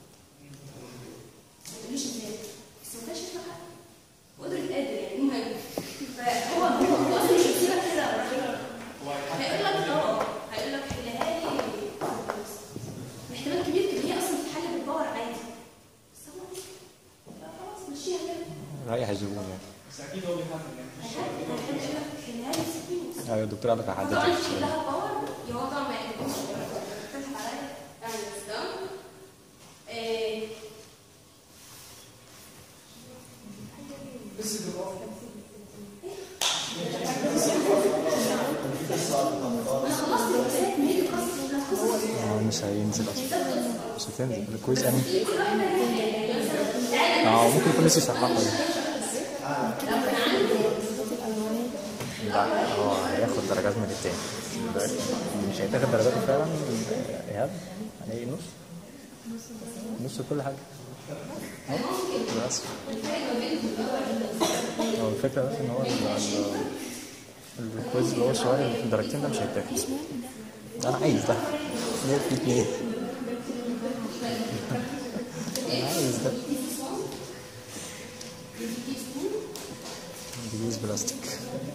ما تقوليش ازاي بس ما كانش يطلع حل قدرة قادر يعني المهم فهو هو هو اصلا مش هيسيبك كده هيقول لك اه هيقول لك حلها لي احتمال كبير كبير هي اصلا تتحل بالباور عادي بس هو لا خلاص مشيها كده رايح الزبون يعني بس اكيد هو بيحدد يعني مش هيحل هيحل يقول لك حلها لي 60 ايوه الدكتور قال لك طبعا هحدد مش كلها باور يبقى طبعا ما يعجبنيش تضحك عليا يعني بس تمام إيه، بس بالرفع انا خلصت الكتاب ما هي القصه القصه هو مش هينزل اصلا مش هتنزل الكويز يعني في كل واحده ليها يعني مثلا تعالى اه ممكن يكون لسه يصححه يعني لو كان عندي لا هو هياخد درجات من التاني دلوقتي اللي مش هيتاخد درجاته فعلا ايهاب هنلاقي نص نص كل حاجه أهو، بس هو الفكره بس ان هو ال- ال- الكويز اللي هو الصغير اللي في الدرجتين ده مش هيتاخد انا عايز ده ليه في اتنين is ده دي كيس 1 دي كيس 2 دي بلاستيك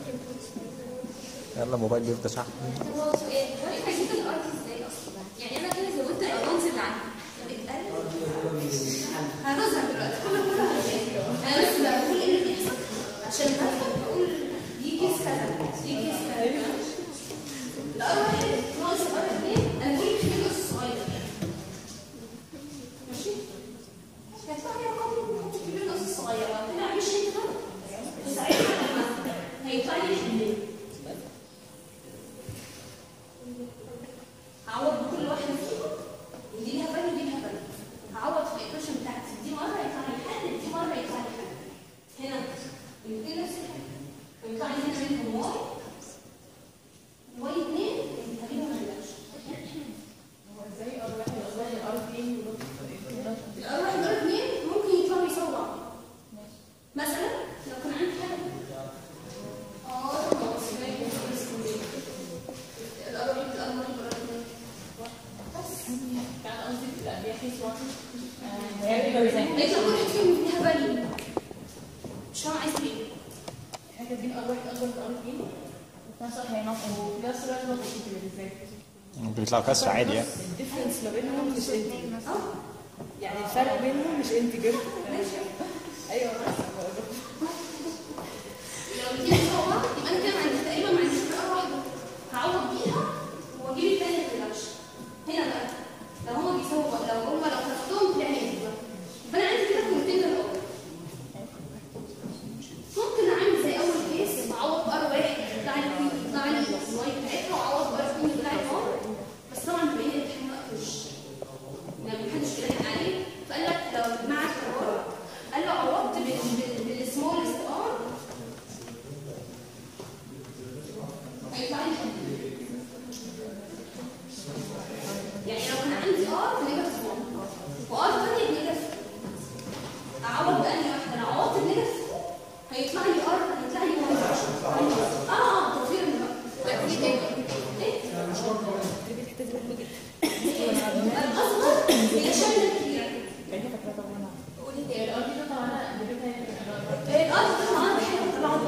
يلا موبايل بيفضى شحن هو سؤال هو انت جبت الارض ازاي اصلا؟ يعني انا كده زودت الايقونز اللي عندي هنظهر دلوقتي كله كله هيبان انا بس بقول ايه اللي بيحصل عشان بفهم بقول دي كيس كذا دي كيس كذا الار واحد ناقص الار اثنين انا بقول في نص صغير ماشي؟ هيطلع لي رقم كبير نص صغير طلع مش هيطلع ساعتها هيطلع لي حلين هعوض بكل واحده فيهم ودي ليها فاليو ودي ليها فاليو هعوض في الايكويشن بتاعتي دي مره يطلع لي حل دي مره يطلع لي حل هنا الاثنين نفس الحاجه ويطلع لي هنا منهم واي واي اثنين تقريبا ما يبقاش هو ازاي ار واحد اصلا الار اتنين الار واحد والار اثنين ممكن يطلعوا يساووا بعض مثلا لو كان عندي حاجه ار ناقص الار واحد الار واحد والار اثنين بس كان قصدي لا دي كيس 1 هيعمل زي هيطلع كل واحد فيهم ليها فاليو مش فاهم عايز ايه حاجه دي ار واحد اكبر من ار اتنين وفي نفس الوقت هينقص وفي نفس الوقت نقص كتير ازاي بيطلعوا كسر عادي يعني الديفرنس ما بينهم مش انتجر يعني الفرق بينهم مش انتجر ايوه لو دي مساواه يبقى انا كده عندي تقريبا ما عنديش فرقه واحده هعوض بيها واجيب الثانيه ما تطلعش هنا بقى لو هما بيساووا بعض، لو هما لو خدتهم طلع لي يبقى انا عندي كده كونتينر الاول ممكن اعمل زي اول كيس واعوض بار واحد يطلع لي كوين يطلع لي الواي بتاعتها واعوض بار اثنين يطلع لي ار بس طبعا بما ان الامتحان وقت مش يعني محدش بيراجع عليه فقال لك لو معك ار قال له عوضت بال- بال- بالسمولست ار هيطلع لي حل. يعني لو كان عندي ار بنيجاتيف 1 وار ثانيه بنيجاتيف 2 اعوض بأنهي واحده لو عوضت بنيجاتيف 2 هيطلع لي ار هيطلع لي 1 اه اه توفير بقى في تاني ايه الاصغر هي شامله الكبيره قولي تاني الار دي طبعا قلبتها الارض طبعا حلوه طبعا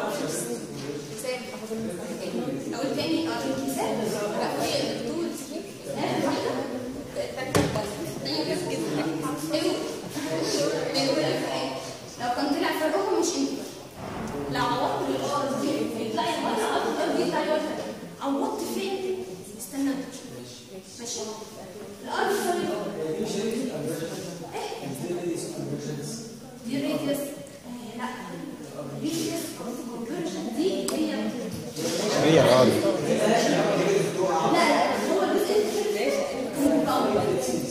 او التاني اه الكيسات لا هي الدول اخر واحده الثانيه كده كده ايوه لو كان طلع فرقهم مش انت لو عوضت بالارض دي يطلع لي مره الارض دي يطلع لي واحده عوضت فين استنى ماشي الارض دي الريديوس لا الريديوس كونفرجن دي هي هي الارض لا لا هو الجزء اللي مطول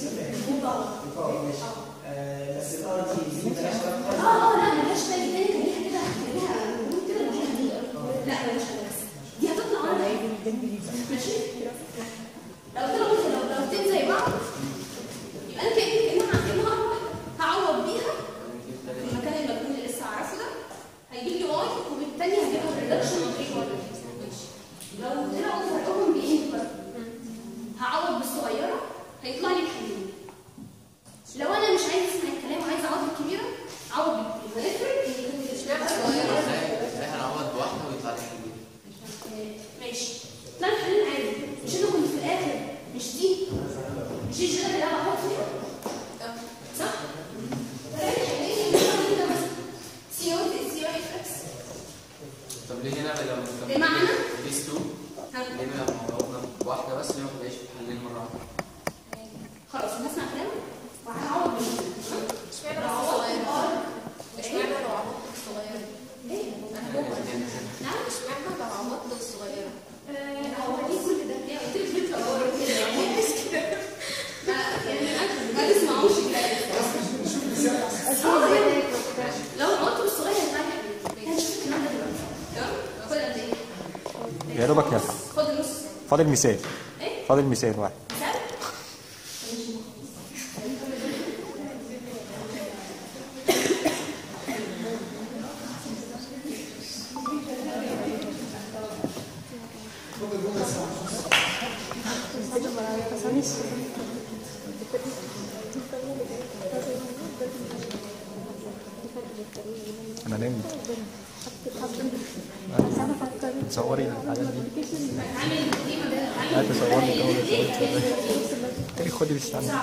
اه اه لا ملهاش بالي تاني كان ليها كده ليها قول كده ليها دي لا ملهاش بالي بس دي هتطلع على ماشي لو طلعوا لو لو اتنين زي بعض يبقى انا كاني كانها كانها اربع هعوض بيها المكان المجهول اللي لسه عارفه ده هيجيب لي واي وبالتالي هجيب له ريدكشن اوف اي واي ماشي لو طلعوا فرقهم بايه بقى هعوض بالصغيره هيطلع لي الحلين لو انا مش عايز اسمع الكلام وعايز اعوض بالكبيره اعوض بالكبيره نفرض ان كنت اشمعنى صغيره ازاي هنعوض بواحده ويطلع لي حلوين ماشي طلع الحلين عادي مش انا كنت في الاخر مش دي مش دي الجدل اللي انا بحط فيها صح؟ طلع الحلين اللي هو هنا مثلا سي واحد سي واحد اكس طب ليه هنا لو بمعنى؟ كيس 2 ها ليه لما عوضنا بواحده بس ليه ما بقاش حلين مره واحده خلاص هنسمع كلام وهنعوض بالكبيرة. اشمعنى لو بس عوضت الصغيرة؟ بالار اشمعنى لو عوضت الصغيرة؟ ايه؟ نعم اشمعنى لو عوضت الصغيرة؟ آه، هو ليه كل ده؟ ليه قلت لك بيطلع بره كده يعني بس كده ما- يعني أنا ما تسمعوش الكلام اه يعني لو عملته بالصغير هيطلع لي حبيبي هنشوف الكلام ده دلوقتي تمام؟ خد قد ايه؟ يا دوبك نفع خد النص فاضل مثال ايه؟ فاضل مثال واحد مثال؟ Gracias. انا نمت تصوري الحاجات دي لا تصوري الاول قلت لك خدي بس عني.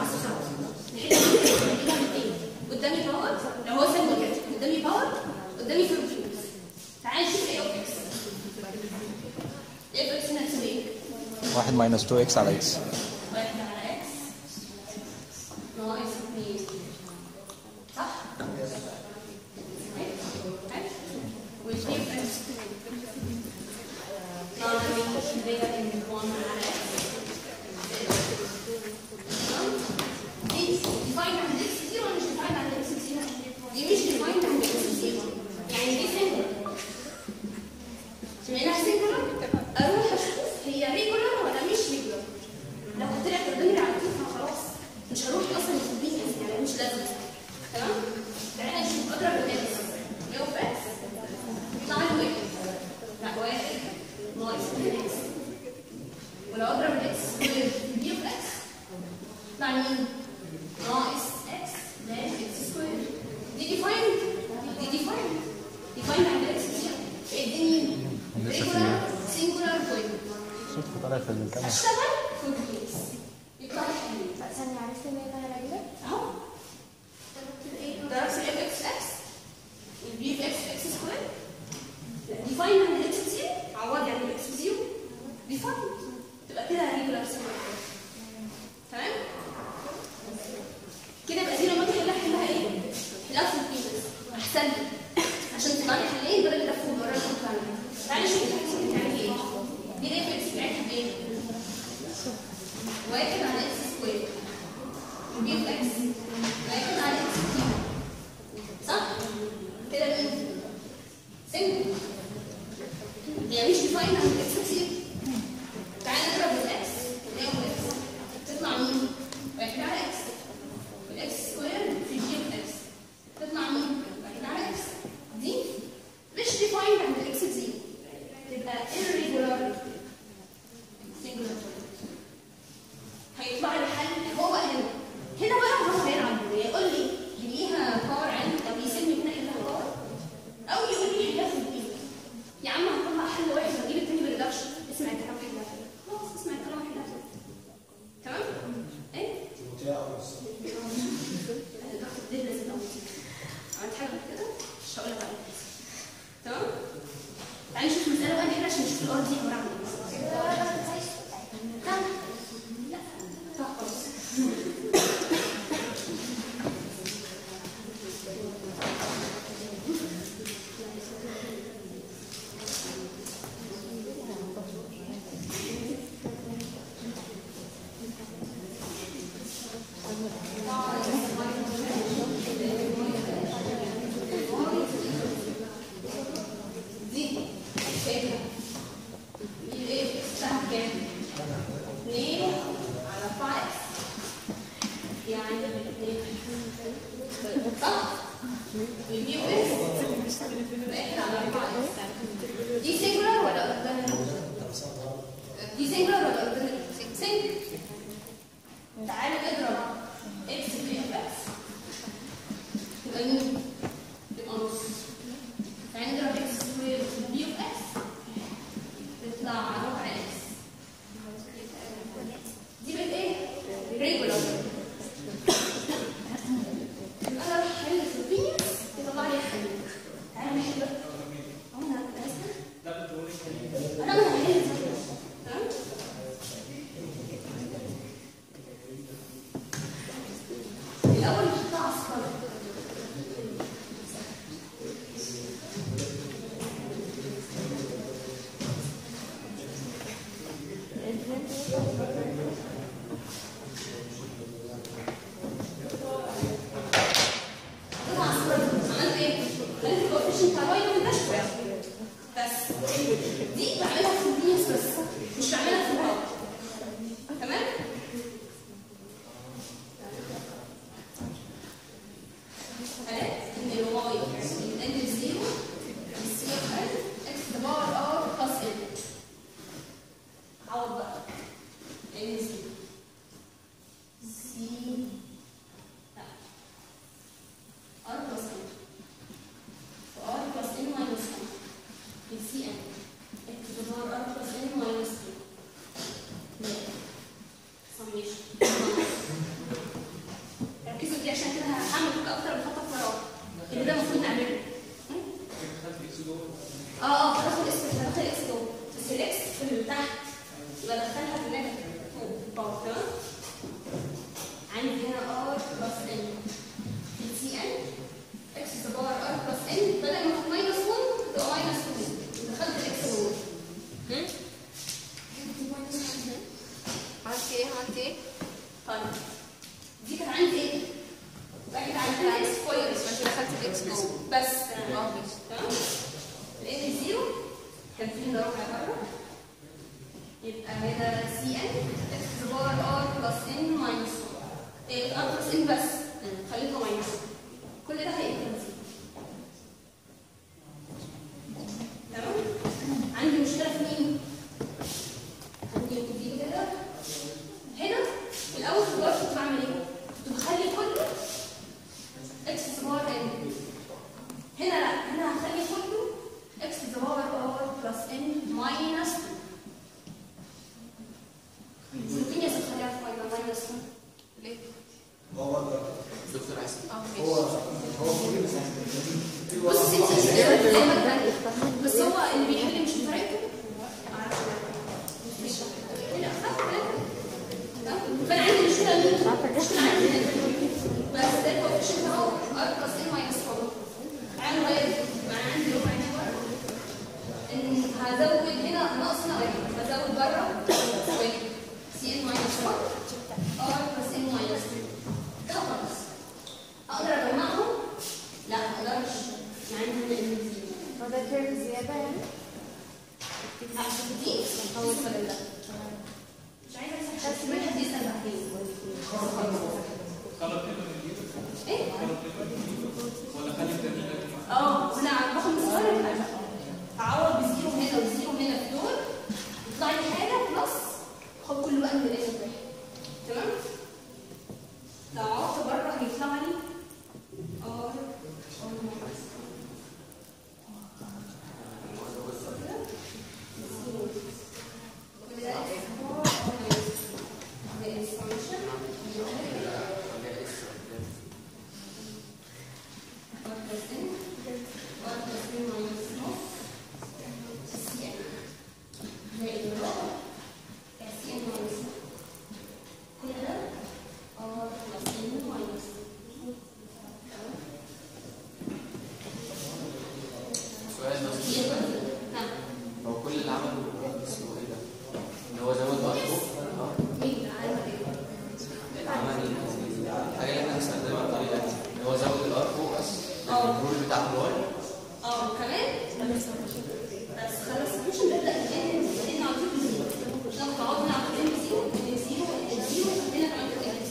قدامي باور لو هو سيجما كده قدامي باور قدامي فلوس تعالى نشوف ايه اوف اكس ايه اوف اكس هنا هتساوي ايه؟ واحد ماينس 2 اكس على اكس واحد على اكس ناقص اثنين صح؟ والجي اوف اكس ناقص نيجاتيف 1 على اكس دي ديفاين عند اكس زيرو ولا مش ديفاين عند اكس زيرو؟ دي مش ديفاين عند اكس زيرو يعني دي سنجل بما انها سنجلر اروح اشوف هي ريجولار ولا مش ريجولار لو طلعت قدامي على طول فخلاص مش هروح اصلا الكونفينينس يعني مش لازم تمام؟ تعالى نشوف اضرب الاكس ايه اوف اكس يطلع لي واحد لا واحد ناقص اكس ولو اضرب الاكس بي اوف اكس يطلع مين؟ ناقص اكس زائد اكس سكوير دي ديفايند دي ديفايند ديفايند عند اكس اديني لسه في ريجولار سنجولار بوينت صوتك طالع في الكاميرا اشتغل كونفينينس يطلع لي حلو ثانية عرفت ان انا راجلة؟ اهو ضربت الاف اكس اكس البي في اكس اكس سكوير ديفاين عند الاكس زيرو عوضي عند الاكس زيرو ديفاين تبقى كده ريجولار سكوير تمام كده يبقى دي لما اجي احلها احلها ايه؟ احلها في البيزنس احسن لي عشان تطلع لي حلين بدل اللي لفوا بره اللي تعالى نشوف الحاجات دي بتعمل ايه دي الاف اكس بتاعتها بايه؟ واحد على اكس سكوير البي في اكس واحد على اكس كيوب صح؟ كده مين؟ سنجل هي مش ديفاين عند اكس كتير تعالى نضرب الاكس ونلاقي اكس تطلع مين؟ واحد على اكس والاكس سكوير في جي اوف اكس تطلع مين؟ واحد على اكس دي مش ديفاين عند الاكس زيرو تبقى irregular singular هيطلع لي حل هو بقى هنا هنا بقى هو هيلعب يقول لي ليها باور عندي طب يسيبني هنا حلها باور او يقول لي حلها في البيت يا عم هطلع حل واحد واجيب التاني بالريدكشن اسمع الكلام حلها كده خلاص اسمع الكلام حلها كده تمام؟ ايه؟ انا ضغط الدين لازم اقول عملت حاجه كده مش هقول لك عليها تمام؟ تعالي نشوف المساله بقى نحلها عشان نشوف الارض دي عباره عن ايه تمام لا طب خلاص دي شايفها دي ايه بتاعت كام؟ 2 على 5 يعني 2 صح؟ والبي اس واحد على 4 دي سنجلر ولا اوردينري؟ دي سنجلر ولا اوردينري؟ سنجل تعالى نضرب اكس في اف اكس تبقى مين؟ تبقى نص تعالى نضرب اكس سكوير في بي اوف اكس تطلع ربع اكس دي بقت ايه؟ ريجولار انا اروح احل في البينس يطلع لي حل تعالى نحل بقى اهو انا انا انا هحل تمام الاول نحطها اصفر قطع اصفر عملت ايه؟ خليت الكوفيشن بتاع الواي ما يبقاش بس دي بعملها في البينس بس مش بعملها في الواي تمام؟ خلاص ان الواي من زيرو السي اوف ال اكس باور ار بلس ال عوض بقى ان زيرو سي ار بلس ال ار انا هعمل اكتر من خطه فراغ اللي ده المفروض نعمله اه اه هدخل اسم هدخل اكس جوه بس الاكس في اللي تحت يبقى ادخلها في الناتج فوق في الباور تمام عندي هنا ار بلس ان في سي ان اكس باور ار بلس ان بدل ما كانت ماينس 1 تبقى ماينس 2 دخلت الاكس جوه هم؟ عملت ايه عملت ايه؟ طيب دي كانت عندي ايه؟ بقت عندي اكس سكوير بس ما انت دخلت الاكس جوه بس اه ماشي تمام لان الزيرو كان فيه هنا ربع بره يبقى هنا سي ان اكس باور ار بلس ان ماينس ايه ار بلس ان بس خليته ماينس كل ده هيبقى زيرو تمام عندي مشكله في مين؟ عندي دي كده هنا في الاول في الوقت كنت بعمل ايه؟ كنت بخلي كله اكس باور ان هنا لا هنا هخلي كله اكس باور ار بلس ان ماينس 2 ممكن يا ست خليها في فاينل ماينس 2 ليه؟ دكتور عايز اه ماشي بص ستي زي ما اتفقنا. بس هو اللي بيحل مش بطريقته مش لا خلاص فانا عندي مشكله ان مشكله عندي هنا. بس ده الكوفيشنت اهو ار بلس ان ماينس 4 تعالوا نغير يبقى انا عندي ربع هنا بره ان هزود هنا ناقص هنا واحد هزود بره واحد سي ان ماينس 1 ار بلس ان ماينس 2 ده خلاص اقدر اجمعهم لا ما اقدرش يعني عندي هنا ان زيرو هو ده كيرف زيادة يعني؟ دي هو الفرق ده مش عايزه امسح بس من حد يسال بعدين خلط كده من الجيب ايه ولا خلي التاني اه انا باخد مصاري اعوض بزيرو هنا وزيرو هنا في دول يطلع لي حاجه بلس خد كل بقى من الاخر واحد تمام لو عوضت بره هيطلع لي ار سؤال بس هو كل اللي عمله اسمه ايه ده؟ ان هو زود بقى فوق عمل الحاجه اللي احنا بنستخدمها الطريقه دي ان هو زود الار فوق بس اه. الرول بتاع الواي اه كمان بس خلاص مش نبدا الان الان على طول زيرو مش هناخد عوضنا على طول ان زيرو ان زيرو ان زيرو هنا كمان كده ان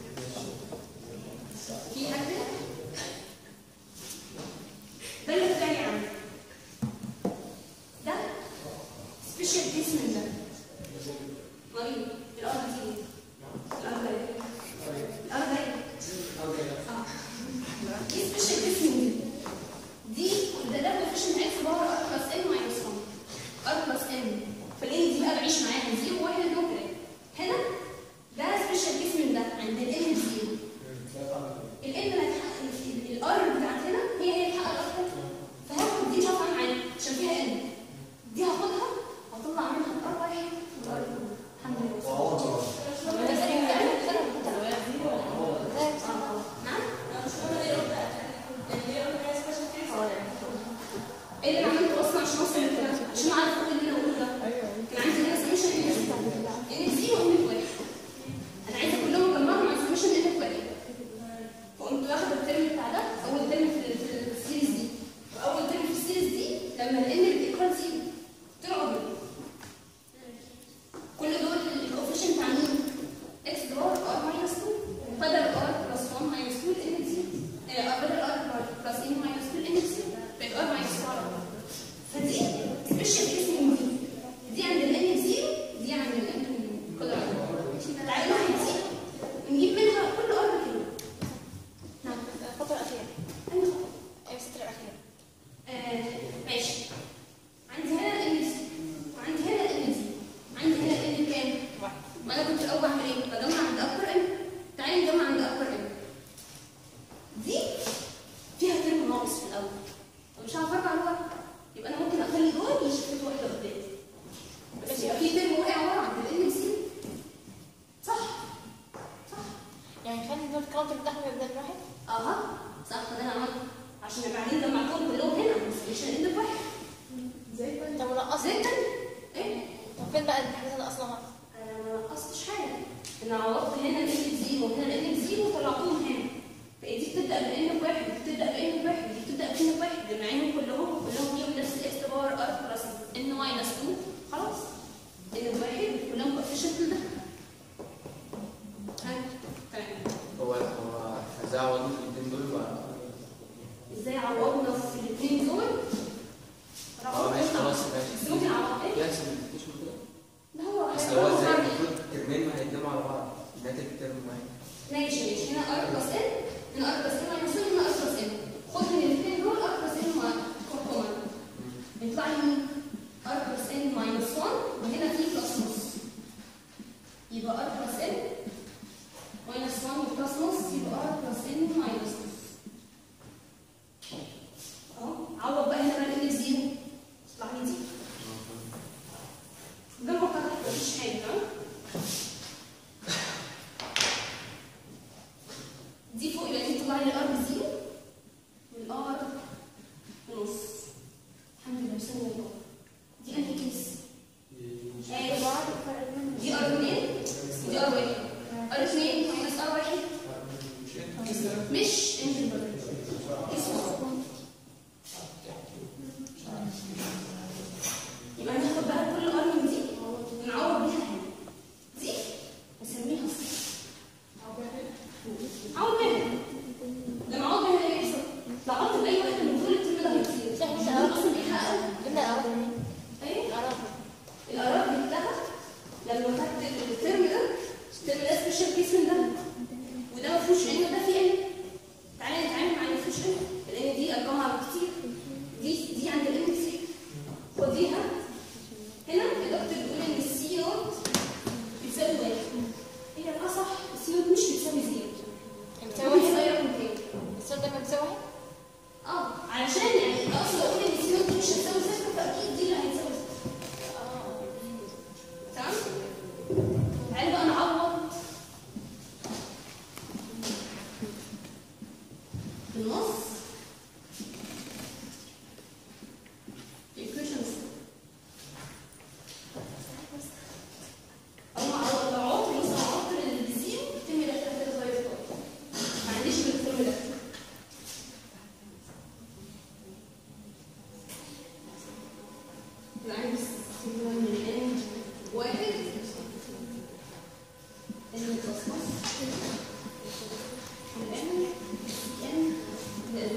في حاجه ده اللي الثاني عندي ده سبيشال كيس من ده مريض الارض دي الارض دي الارض دي اه دي سبيشال كيس من دي دي ده ده كوفيشنت اكس باور ار بلس ان ماينس 1 ار بلس ان فالان دي بقى بعيش معاها زيرو واحد ممكن هنا ده سبيشال كيس من ده عند الان زيرو الان اللي هتحقق الار بتاعت هنا هي هي اللي هتحقق اكتر فهاخد دي شفعه معايا عشان فيها ان دي هاخدها هطلع منها الار واحد والار اتنين. الحمد لله ده سريع يعني نعم ايه اللي انا عملته اصلا عشان اوصل لكده عشان اعرف كل اللي انا بقوله ده كان عندي هنا سميشن ان زيرو وان واحد انا عايزه كلهم اجمعهم على سميشن ان واحد فقمت واخده الترم بتاع ده اول ترم في ال- في السيريز دي واول ترم في السيريز دي لما الان الايكوال زيرو طلعوا بيه كل دول الكوفيشنت بتاع مين؟ اكس باور ار ماينس 2 بدل ار بلس 1 ماينس 2 الان زيرو آه، بدل ار بلس ان ماينس 2 الان زيرو بقت ار ماينس 4 فدي سبيشال اسم مهم دي عند الان زيرو دي عند الان كل واحده تعالوا نحط دي ونجيب منها كل ار كيلو نعم الخطوة الأخيرة أنا مش هعرف ارجع لورا يبقى انا ممكن اخلي دول يشفتوا واحده قدام بس يبقى في ترم وقع ورا عند الان سي صح صح يعني خلي دول الكاونتر بتاعهم يبدا بواحد اها صح ده انا عملت عشان بعدين جمعتهم كلهم هنا بس مش هنقلب واحد زي ما طب ونقص زي التاني ايه طب فين بقى الحاجات اللي اصلا انا ما نقصتش حاجه انا عوضت هنا الان زيرو وهنا الان زيرو وطلعتهم هنا فدي بتبدا بان بواحد ودي بتبدا بان بواحد ودي بتبدا بان بواحد جمعيهم كلهم كلهم ليهم نفس الاكس باور ار بلس ان ماينس 2 خلاص ان بواحد كلهم كوفيشنت ده ها تمام هو هو ازاي عوضنا في الاثنين دول ولا ازاي عوضنا في الاثنين دول اه ماشي خلاص بس ماشي ممكن اعوض ايه يحسب مفيش مشكله ده هو اصل هو ازاي هيعمل المفروض الترمين ما هيتجمعوا على بعض ناتج ترم واحد ماشي ماشي هنا ار بلس ان هنا ار بلس ان ماينس 1 هنا ار بلس ان خد من الاثنين دول ار بلس ان كومن يطلع لي مين؟ ار بلس ان ماينس 1 وهنا في بلس نص يبقى ار بلس ان ماينس 1 وبلس نص يبقى ار بلس ان ماينس نص اهو عوض بقى هنا بقى ان زيرو يطلع لي دي ده المقدار مفيش حاجه ها دي فوق يبقى دي تطلع لي الار بزيرو والار بنص الحمد لله بسم الله دي انهي كيس؟ ايوه دي ار 2 ودي ار 1 ار 2 ماينس ار 1 مش انتجرال اسمه يبقى هناخد بقى كل ار من دي ونعوض بيها هنا دي نسميها صفر عوض بيها لما عوض بيها ايه يحصل؟ لو عوضت باي واحده من دول الترم ده هيطير صح، مش ده دول أرقام. اصلا بيحققوا جبنا الاول ايه العرب القرار بيتلغى لما خدت الترم ده الترم ده سبيشال كيس من ده وده ما فيهوش ان وده فيه ان تعالى نتعامل مع اللي ما فيهوش ان لان دي ارقامها كتير دي دي عند الان كتير خديها هنا الدكتور بيقول ان السي نوت بتساوي واحد هي الاصح السي نوت مش بتساوي زيرو بتساوي بتساوي واحد رقم تاني السؤال ده بتساوي واحد اه علشان يعني اقصد اقول ان السي نوت مش هتساوي صفر فاكيد دي اللي هتساوي صفر تمام تعالى بقى نعوض في النص equations أو عوض لو عوضت مثلا عوضت للزيرو الترم ده كده كده صغير خالص ما عنديش غير الترم ده يبقى عندي سيجما من ان واحد ان بلس نص الان ان زائد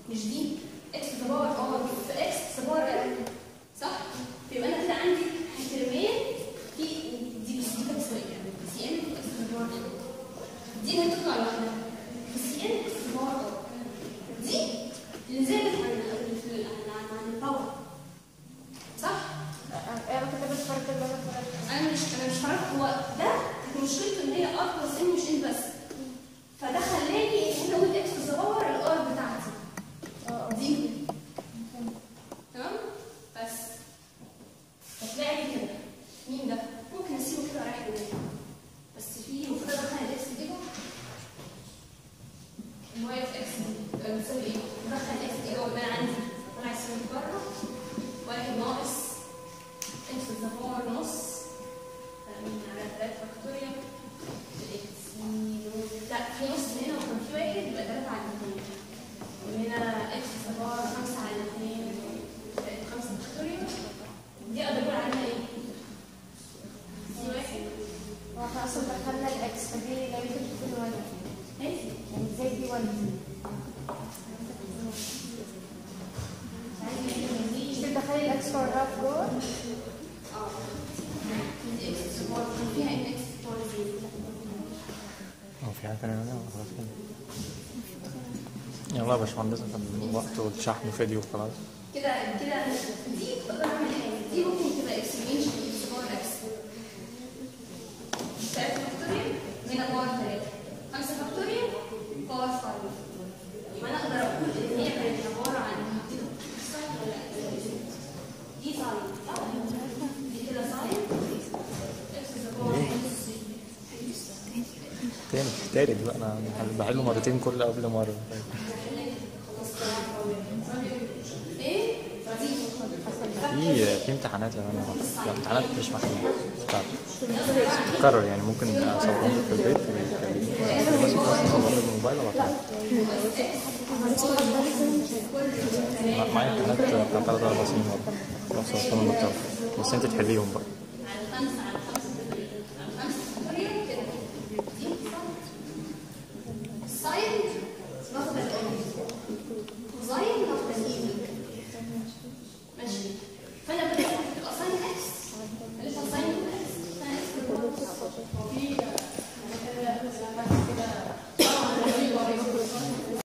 مش دي اكس باور ار في اكس باور ال صح؟ يبقى انا كده عندي ترمين في دي بس دي كام شويه سي ان اكس باور ال دي اللي هتطلع لوحدها سي ان اكس باور ار دي اللي زادت عن عن عن الباور صح؟ انا كنت بتفرج اللي انا اتفرجت انا مش انا مش فاهم هو ده كانت مشكلته ان هي ار بلس ان مش ان بس فده خلاني ان انا اقول اكس باور الار بتاعتي دي تمام بس هتلاقي كده مين ده ممكن اسيبه كده رايح دماغي بس في المفروض ادخل الاكس دي جوه ان هو اف اكس دي تبقى بتساوي ايه؟ ادخل الاكس دي جوه يبقى انا عندي طلع يساوي بره واحد ناقص اكس باور نص من على 3 فاكتوريال الاكس لا في نص هنا وكان في واحد يبقى 3 على 2 وهنا اكس باور 5 على 2 بقت 5 فاكتوريال دي اقدر اقول عليها ايه؟ دي واحد هو احنا اصلا دخلنا الاكس فدي لو انت بتقول واحد ماشي يعني ازاي دي واحد مش بتدخلي الاكس وراها في جوه اه دي اكس باور كان فيها ان اكس باور زيرو هو في حاجة تانية ولا خلاص كده يلا يا باشمهندس عشان الوقت والشحن فيديو خلاص كده كده دي بقدر اعمل حاجه دي ممكن تبقى اكسبرينشن اكس باور اكس 3 فاكتوريال هنا باور 3 5 فاكتوريال باور 5 يبقى انا اقدر اقول ان هي كانت عباره عن صح ولا لا؟ دي ساين صح؟ دي كده ساين اكس باور تاني تالت بقى انا بحله مرتين كل قبل مرة ايه؟ في في امتحانات يا انا لا امتحانات مش محلولة بتاعت تكرر يعني ممكن اصورهم لك في البيت ويكلمني بس خلاص اصورهم لك بالموبايل وابعتهم لك. معايا امتحانات بتاع ثلاث اربع سنين ورا خلاص صورتهم المكتبة بس انت تحليهم بقى على 5 على